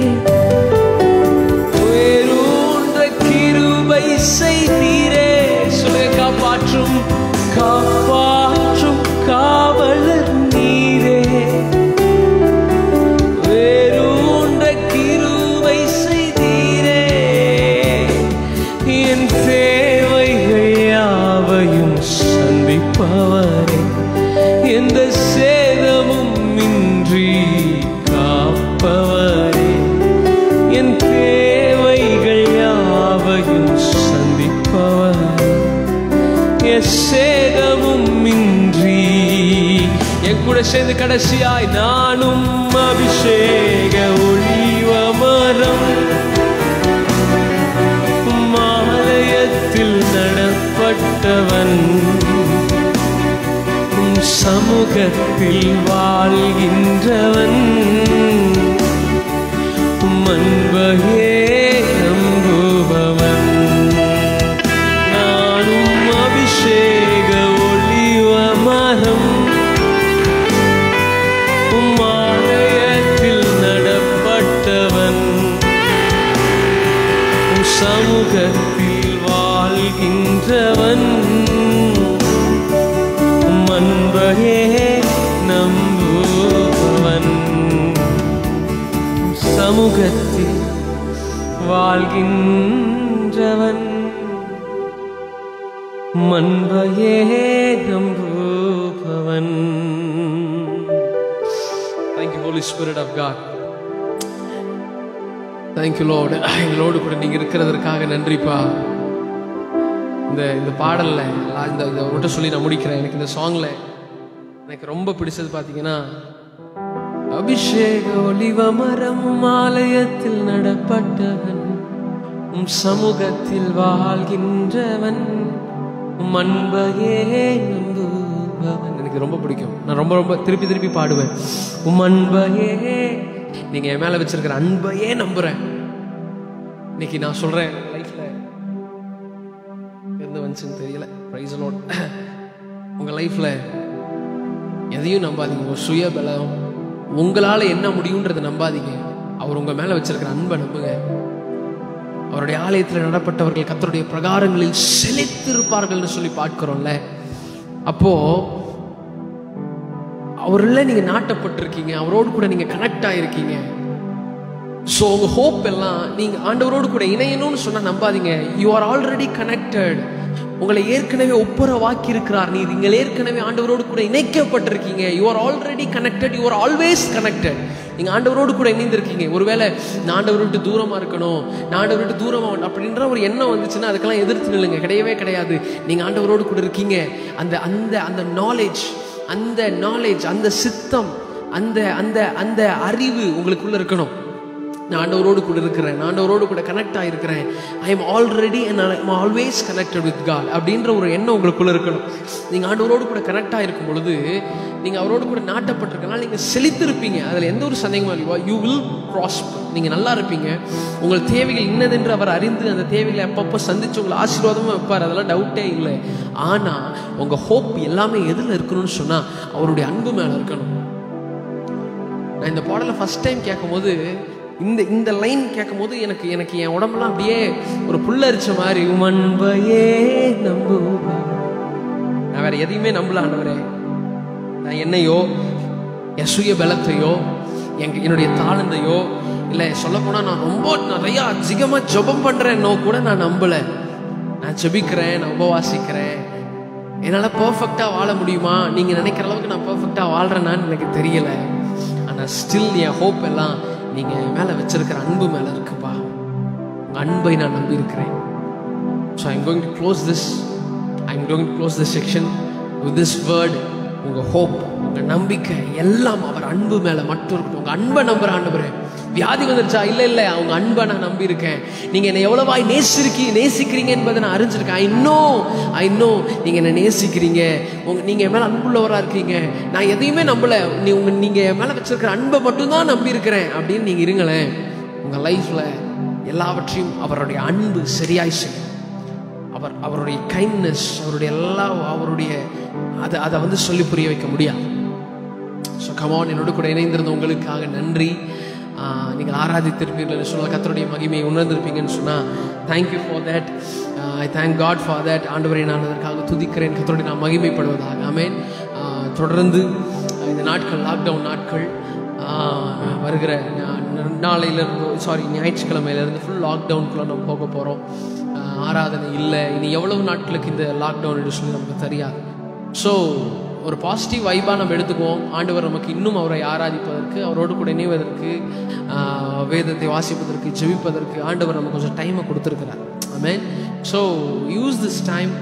உயரூன்ற கிருபை செய்தீரே சொல்ல காப்பாற்றும் காப்பாற்றும் காவலர் நீரே வேரூன்ற கிருபை செய்தீரே என் தேவைகள் யாவையும் சந்திப்பவரே எந்த சேதமும் இன்றி காப்பவரே என் தேவைகள் யாவையும் சந்திப்பவரே என் சேதமும் இன்றி என் கூட சேர்ந்து கடைசியாய் நானும் அபிஷேக ஒளிவ மரம் மாலயத்தில் நடப்பட்டவன் உம் சமூகத்தில் வாழ்கின்றவன் மண்பகே நம்புபவன் நானும் அபிஷேக ஒளிவ மரம் உம் ஆலயத்தில் நடப்பட்டவன் உம் சமூகத்தில் வாழ்கின்றவன் மண்பகே நம்புபவன் உம் சமூகத்தில் வாழ்கின்றவன் மண்பகே நம்புபவன் Thank you, Holy Spirit of God. Thank you Lord எங்களோடு கூட நீங்க இருக்கிறதற்காக நன்றிப்பா இந்த இந்த பாடல்ல லா- இந்த இதை மட்டும் சொல்லி நான் முடிக்கிறேன் எனக்கு இந்த சாங்ல எனக்கு ரொம்ப பிடிச்சது பார்த்தீங்கன்னா அபிஷேக ஒளிவ மரம் ஆலயத்தில் நடப்பட்டவன் உம் சமூகத்தில் வாழ்கின்றவன் உம் அன்பையே நம்புபவன் எனக்கு ரொம்ப பிடிக்கும் நான் ரொம்ப ரொம்ப திருப்பி திருப்பி பாடுவேன் உம் அன்பையே நீங்க என் மேல வச்சிருக்கிற அன்பையே நம்புறேன் இன்னைக்கு நான் சொல்றேன் லைஃப்ல எந்த வந்துச்சுன்னு தெரியல பிரைஸ் லோட் உங்க லைஃப்ல எதையும் நம்பாதீங்க உங்க சுய பலம் உங்களால என்ன முடியுன்றதை நம்பாதீங்க அவர் உங்க மேல வச்சிருக்கிற அன்பை நம்புங்க அவருடைய ஆலயத்தில் நடப்பட்டவர்கள் கத்தருடைய பிரகாரங்களில் செழித்திருப்பார்கள்னு சொல்லி பார்க்கிறோம்ல அப்போ அவரில் நீங்க நாட்டப்பட்டிருக்கீங்க அவரோடு கூட நீங்க கனெக்ட் ஆயிருக்கீங்க ஸோ உங்க ஹோப் எல்லாம் நீங்க ஆண்டவரோடு கூட இணையணும்னு சொன்னா நம்பாதீங்க யூ ஆர் ஆல்ரெடி கனெக்டட் உங்களை ஏற்கனவே ஒப்புரவாக்கி இருக்கிறார் நீர் நீங்கள் ஏற்கனவே ஆண்டவரோடு கூட இணைக்கப்பட்டிருக்கீங்க you are already connected you are always connected நீங்க ஆண்டவரோடு கூட இணைந்திருக்கீங்க ஒருவேளை நான் ஆண்டவரை விட்டு தூரமா இருக்கணும் நான் ஆண்டவரை விட்டு தூரமா வரணும் அப்படின்ற ஒரு எண்ணம் வந்துச்சுன்னா அதுக்கெல்லாம் எதிர்த்து நில்லுங்க கிடையவே கிடையாது நீங்க ஆண்டவரோடு கூட இருக்கீங்க அந்த அந்த அந்த நாலேஜ் அந்த நாலேஜ் அந்த சித்தம் அந்த அந்த அந்த அறிவு உங்களுக்குள்ள இருக்கணும் நான் ஆண்டவரோடு கூட இருக்கிறேன் நான் ஆண்டவரோடு கூட கனெக்ட் ஆகிருக்கிறேன் I am already and I am always connected with God அப்படின்ற ஒரு எண்ணம் உங்களுக்குள்ள இருக்கணும் நீங்கள் ஆண்டவரோடு கூட கனெக்ட் ஆகிருக்கும் பொழுது நீங்கள் அவரோடு கூட நாட்டப்பட்டிருக்கனால நீங்கள் செழித்திருப்பீங்க அதில் எந்த ஒரு சந்தேகமும் இல்லையோ யூ வில் ப்ராஸ்பர் நீங்கள் நல்லா இருப்பீங்க உங்கள் தேவைகள் இன்னதென்று அவர் அறிந்து அந்த தேவைகளை அப்பப்போ சந்திச்சு உங்களை ஆசீர்வாதமாக வைப்பார் அதெல்லாம் டவுட்டே இல்லை ஆனால் உங்கள் ஹோப் எல்லாமே எதில் இருக்கணும்னு சொன்னால் அவருடைய அன்பு மேலே இருக்கணும் நான் இந்த பாடலை ஃபர்ஸ்ட் டைம் கேட்கும்போது இந்த இந்த லைன் கேட்கும்போது எனக்கு எனக்கு என் உடம்பெல்லாம் அப்படியே ஒரு புல்லரிச்ச மாதிரி உமன்பையே நம்பு நான் வேற எதையுமே நம்பல ஆண்டவரே நான் என்னையோ என் சுய பலத்தையோ என் என்னுடைய தாளந்தையோ இல்லை சொல்லப்போனால் நான் ரொம்ப நிறையா அதிகமாக ஜெபம் பண்ணுறேன்னோ கூட நான் நம்பலை நான் ஜெபிக்கிறேன் நான் உபவாசிக்கிறேன் என்னால் பர்ஃபெக்டாக வாழ முடியுமா நீங்கள் நினைக்கிற அளவுக்கு நான் பர்ஃபெக்டாக வாழ்கிறேனான்னு எனக்கு தெரியலை ஆனால் ஸ்டில் என் ஹோப் எல்லாம் நீங்கள் என் மேலே வச்சிருக்கிற அன்பு மேலே இருக்குப்பா உங்கள் அன்பை நான் நம்பி இருக்கிறேன் so I'm going to close this I'm going to close this section with this word உங்கள் ஹோப் உங்கள் நம்பிக்கை எல்லாம் அவர் அன்பு மேலே மட்டும் இருக்கணும் உங்கள் அன்பை நம்புற ஆண்டவரே வியாதி வந்துருச்சா இல்லை இல்லை அவங்க அன்பை நான் நம்பி இருக்கேன் நீங்கள் என்னை எவ்வளவாய் நேசிருக்கி நேசிக்கிறீங்க என்பதை நான் அறிஞ்சிருக்கேன் ஐ நோ ஐ நோ நீங்கள் என்னை நேசிக்கிறீங்க உங்க நீங்கள் என் மேலே அன்புள்ளவராக இருக்கீங்க நான் எதையுமே நம்பலை நீ உங்க நீங்கள் என் மேலே வச்சிருக்கிற அன்பை மட்டும்தான் நம்பி இருக்கிறேன் அப்படின்னு நீங்கள் இருங்களேன் உங்கள் லைஃப்பில் எல்லாவற்றையும் அவருடைய அன்பு சரியாய் செய்யும் அவர் அவருடைய கைண்ட்னஸ் அவருடைய எல்லா அவருடைய அதை அதை வந்து சொல்லி புரிய வைக்க முடியாது ஸோ கமான் என்னோட கூட இணைந்திருந்த உங்களுக்காக நன்றி ஆஹ் நீங்கள் ஆராதித்திருப்பீர்கள் சொல்ல கத்தருடைய மகிமையை உணர்ந்திருப்பீங்கன்னு சொன்னால் thank you for that I thank God for that ஆண்டவரை நான் அதற்காக துதிக்கிறேன் கத்தருடைய நான் மகிமைப்படுவதாக ஆமேன் ஆஹ் தொடர்ந்து இந்த நாட்கள் லாக்டவுன் நாட்கள் ஆஹ் வருகிற நா- நாளையிலிருந்து சாரி ஞாயிற்றுக்கிழமையிலேருந்து ஃபுல் லாக்டவுனுக்குள்ளே நம்ம போக போகிறோம் ஆராதனை இல்லை இனி எவ்வளவு நாட்களுக்கு இந்த லாக்டவுன் சொல்லி நமக்கு தெரியாது ஸோ ஒரு பாசிட்டிவ் வைபாக நம்ம எடுத்துக்குவோம் ஆண்டவர் நமக்கு இன்னும் அவரை ஆராதிப்பதற்கு அவரோடு கூட இணைவதற்கு ஆஹ், வேதத்தை வாசிப்பதற்கு ஜெபிப்பதற்கு ஆண்டவர் நமக்கு கொஞ்சம் டைமை கொடுத்துருக்கிறார் amen so use this time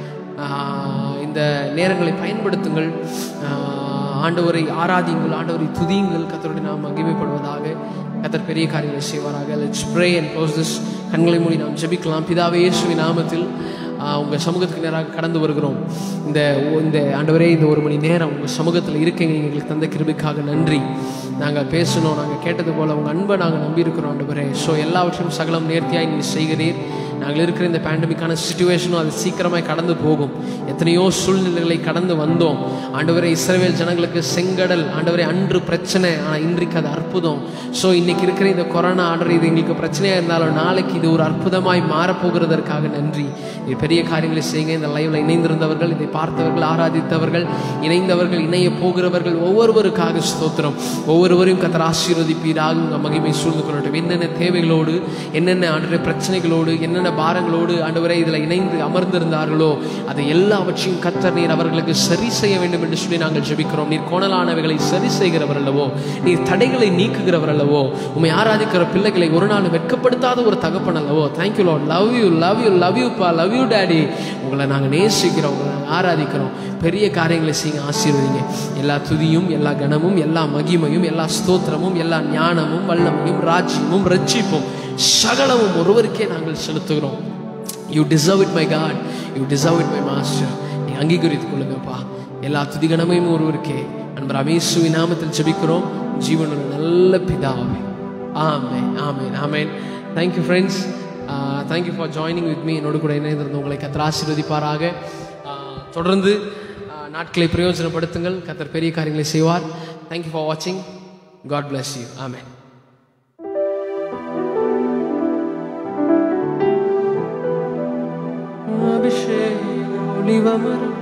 இந்த நேரங்களை பயன்படுத்துங்கள் ஆஹ், ஆண்டவரை ஆராதியுங்கள் ஆண்டவரை துதியுங்கள் கத்தருடைய நாம் மகிமைப்படுவதாக கத்தர் பெரிய காரியங்களை செய்வாராக let's pray and close this கண்களை மூடி நாம் ஜெபிக்கலாம் பிதாவே இயேசுவின் நாமத்தில் ஆஹ், உங்க சமூகத்துக்கு நேராக கடந்து வருகிறோம் இந்த இந்த ஆண்டவரே இந்த ஒரு மணி நேரம் உங்க சமூகத்தில் இருக்கீங்க நீங்க எங்களுக்கு தந்த கிருபைக்காக நன்றி நாங்கள் பேசணும் நாங்கள் கேட்டது போல உங்க அன்பை நாங்கள் நம்பியிருக்கிறோம் ஆண்டவரே ஸோ எல்லாவற்றையும் சகலம் நேர்த்தியாய் நீ செய்கிறீர் நாங்கள் இருக்கிற இந்த பேண்டமிக்கான சுச்சுவேஷனும் அது சீக்கிரமாய் கடந்து போகும் எத்தனையோ சூழ்நிலைகளை கடந்து வந்தோம் ஆண்டவரே இஸ்ரவேல் ஜனங்களுக்கு செங்கடல் ஆண்டவரே அன்று பிரச்சனை ஆனால் இன்றைக்கு அது அற்புதம் ஸோ இன்னைக்கு இருக்கிற இந்த கொரோனா ஆண்டவர் இது எங்களுக்கு பிரச்சனையாக இருந்தாலும் நாளைக்கு இது ஒரு அற்புதமாய் மாறப்போகிறதற்காக நன்றி இது பெரிய காரியங்களை செய்யுங்க இந்த லைவ்ல இணைந்திருந்தவர்கள் இதை பார்த்தவர்கள் ஆராதித்தவர்கள் இணைந்தவர்கள் இணைய போகிறவர்கள் ஒவ்வொருவருக்காக ஸ்தோத்திரம் ஒவ்வொருவரையும் கத்தர் ஆசீர்வதிப்பீராக உங்கள் மகிமை சூழ்ந்து கொள்ளட்டும் என்னென்ன தேவைகளோடு என்னென்ன ஆண்டவரே பிரச்சனைகளோடு என்னென்ன பாரங்களோடு ஆண்டவரே இதில் இணைந்து அமர்ந்திருந்தார்களோ அதை எல்லாவற்றையும் கத்தர் நீர் அவர்களுக்கு சரி செய்ய வேண்டும் என்று சொல்லி நாங்கள் ஜெபிக்கிறோம் நீர் கோணலானவைகளை சரி செய்கிறவர் அல்லவோ நீர் தடைகளை நீக்குகிறவர் அல்லவோ உண்மை ஆராதிக்கிற பிள்ளைகளை ஒரு நாள் வெட்கப்படுத்தாத ஒரு தகப்பன் அல்லவோ thank you Lord love you love you love you பா லவ் யூ டேடி உங்களை நாங்கள் நேசிக்கிறோம் உங்களை நாங்கள் ஆராதிக்கிறோம் பெரிய காரியங்களை செய்ய ஆசீர்வதிங்க எல்லா துதியும் எல்லா கணமும் எல்லா மகிமையும் எல்லா ஸ்தோத்திரமும் எல்லா ஞானமும் வல்லமையும் ராஜ்யமும் ரட்சிப்பும் சகலமும் ஒருவருக்கே நாங்கள் செலுத்துகிறோம் you deserve it my God you deserve it my master நீ அங்கீகரித்துக் கொள்ளுங்கப்பா எல்லா துதிகணமையும் ஒருவருக்கே நண்பர் அமேசுவி நாமத்தில் ஜெபிக்கிறோம் ஜீவனுள்ள நல்ல பிதாவே ஆமே amen amen thank you friends thank you for joining with me என்னோடு கூட இணைந்திருந்த உங்களை கத்தர் ஆசீர்வதிப்பாராக ஆஹ், தொடர்ந்து ஆஹ், நாட்களை பிரயோஜனப்படுத்துங்கள் கத்தர் பெரிய காரியங்களை செய்வார் தேங்க்யூ ஃபார் வாட்சிங் காட் bless யூ ஆமென் ஒளிவமரம்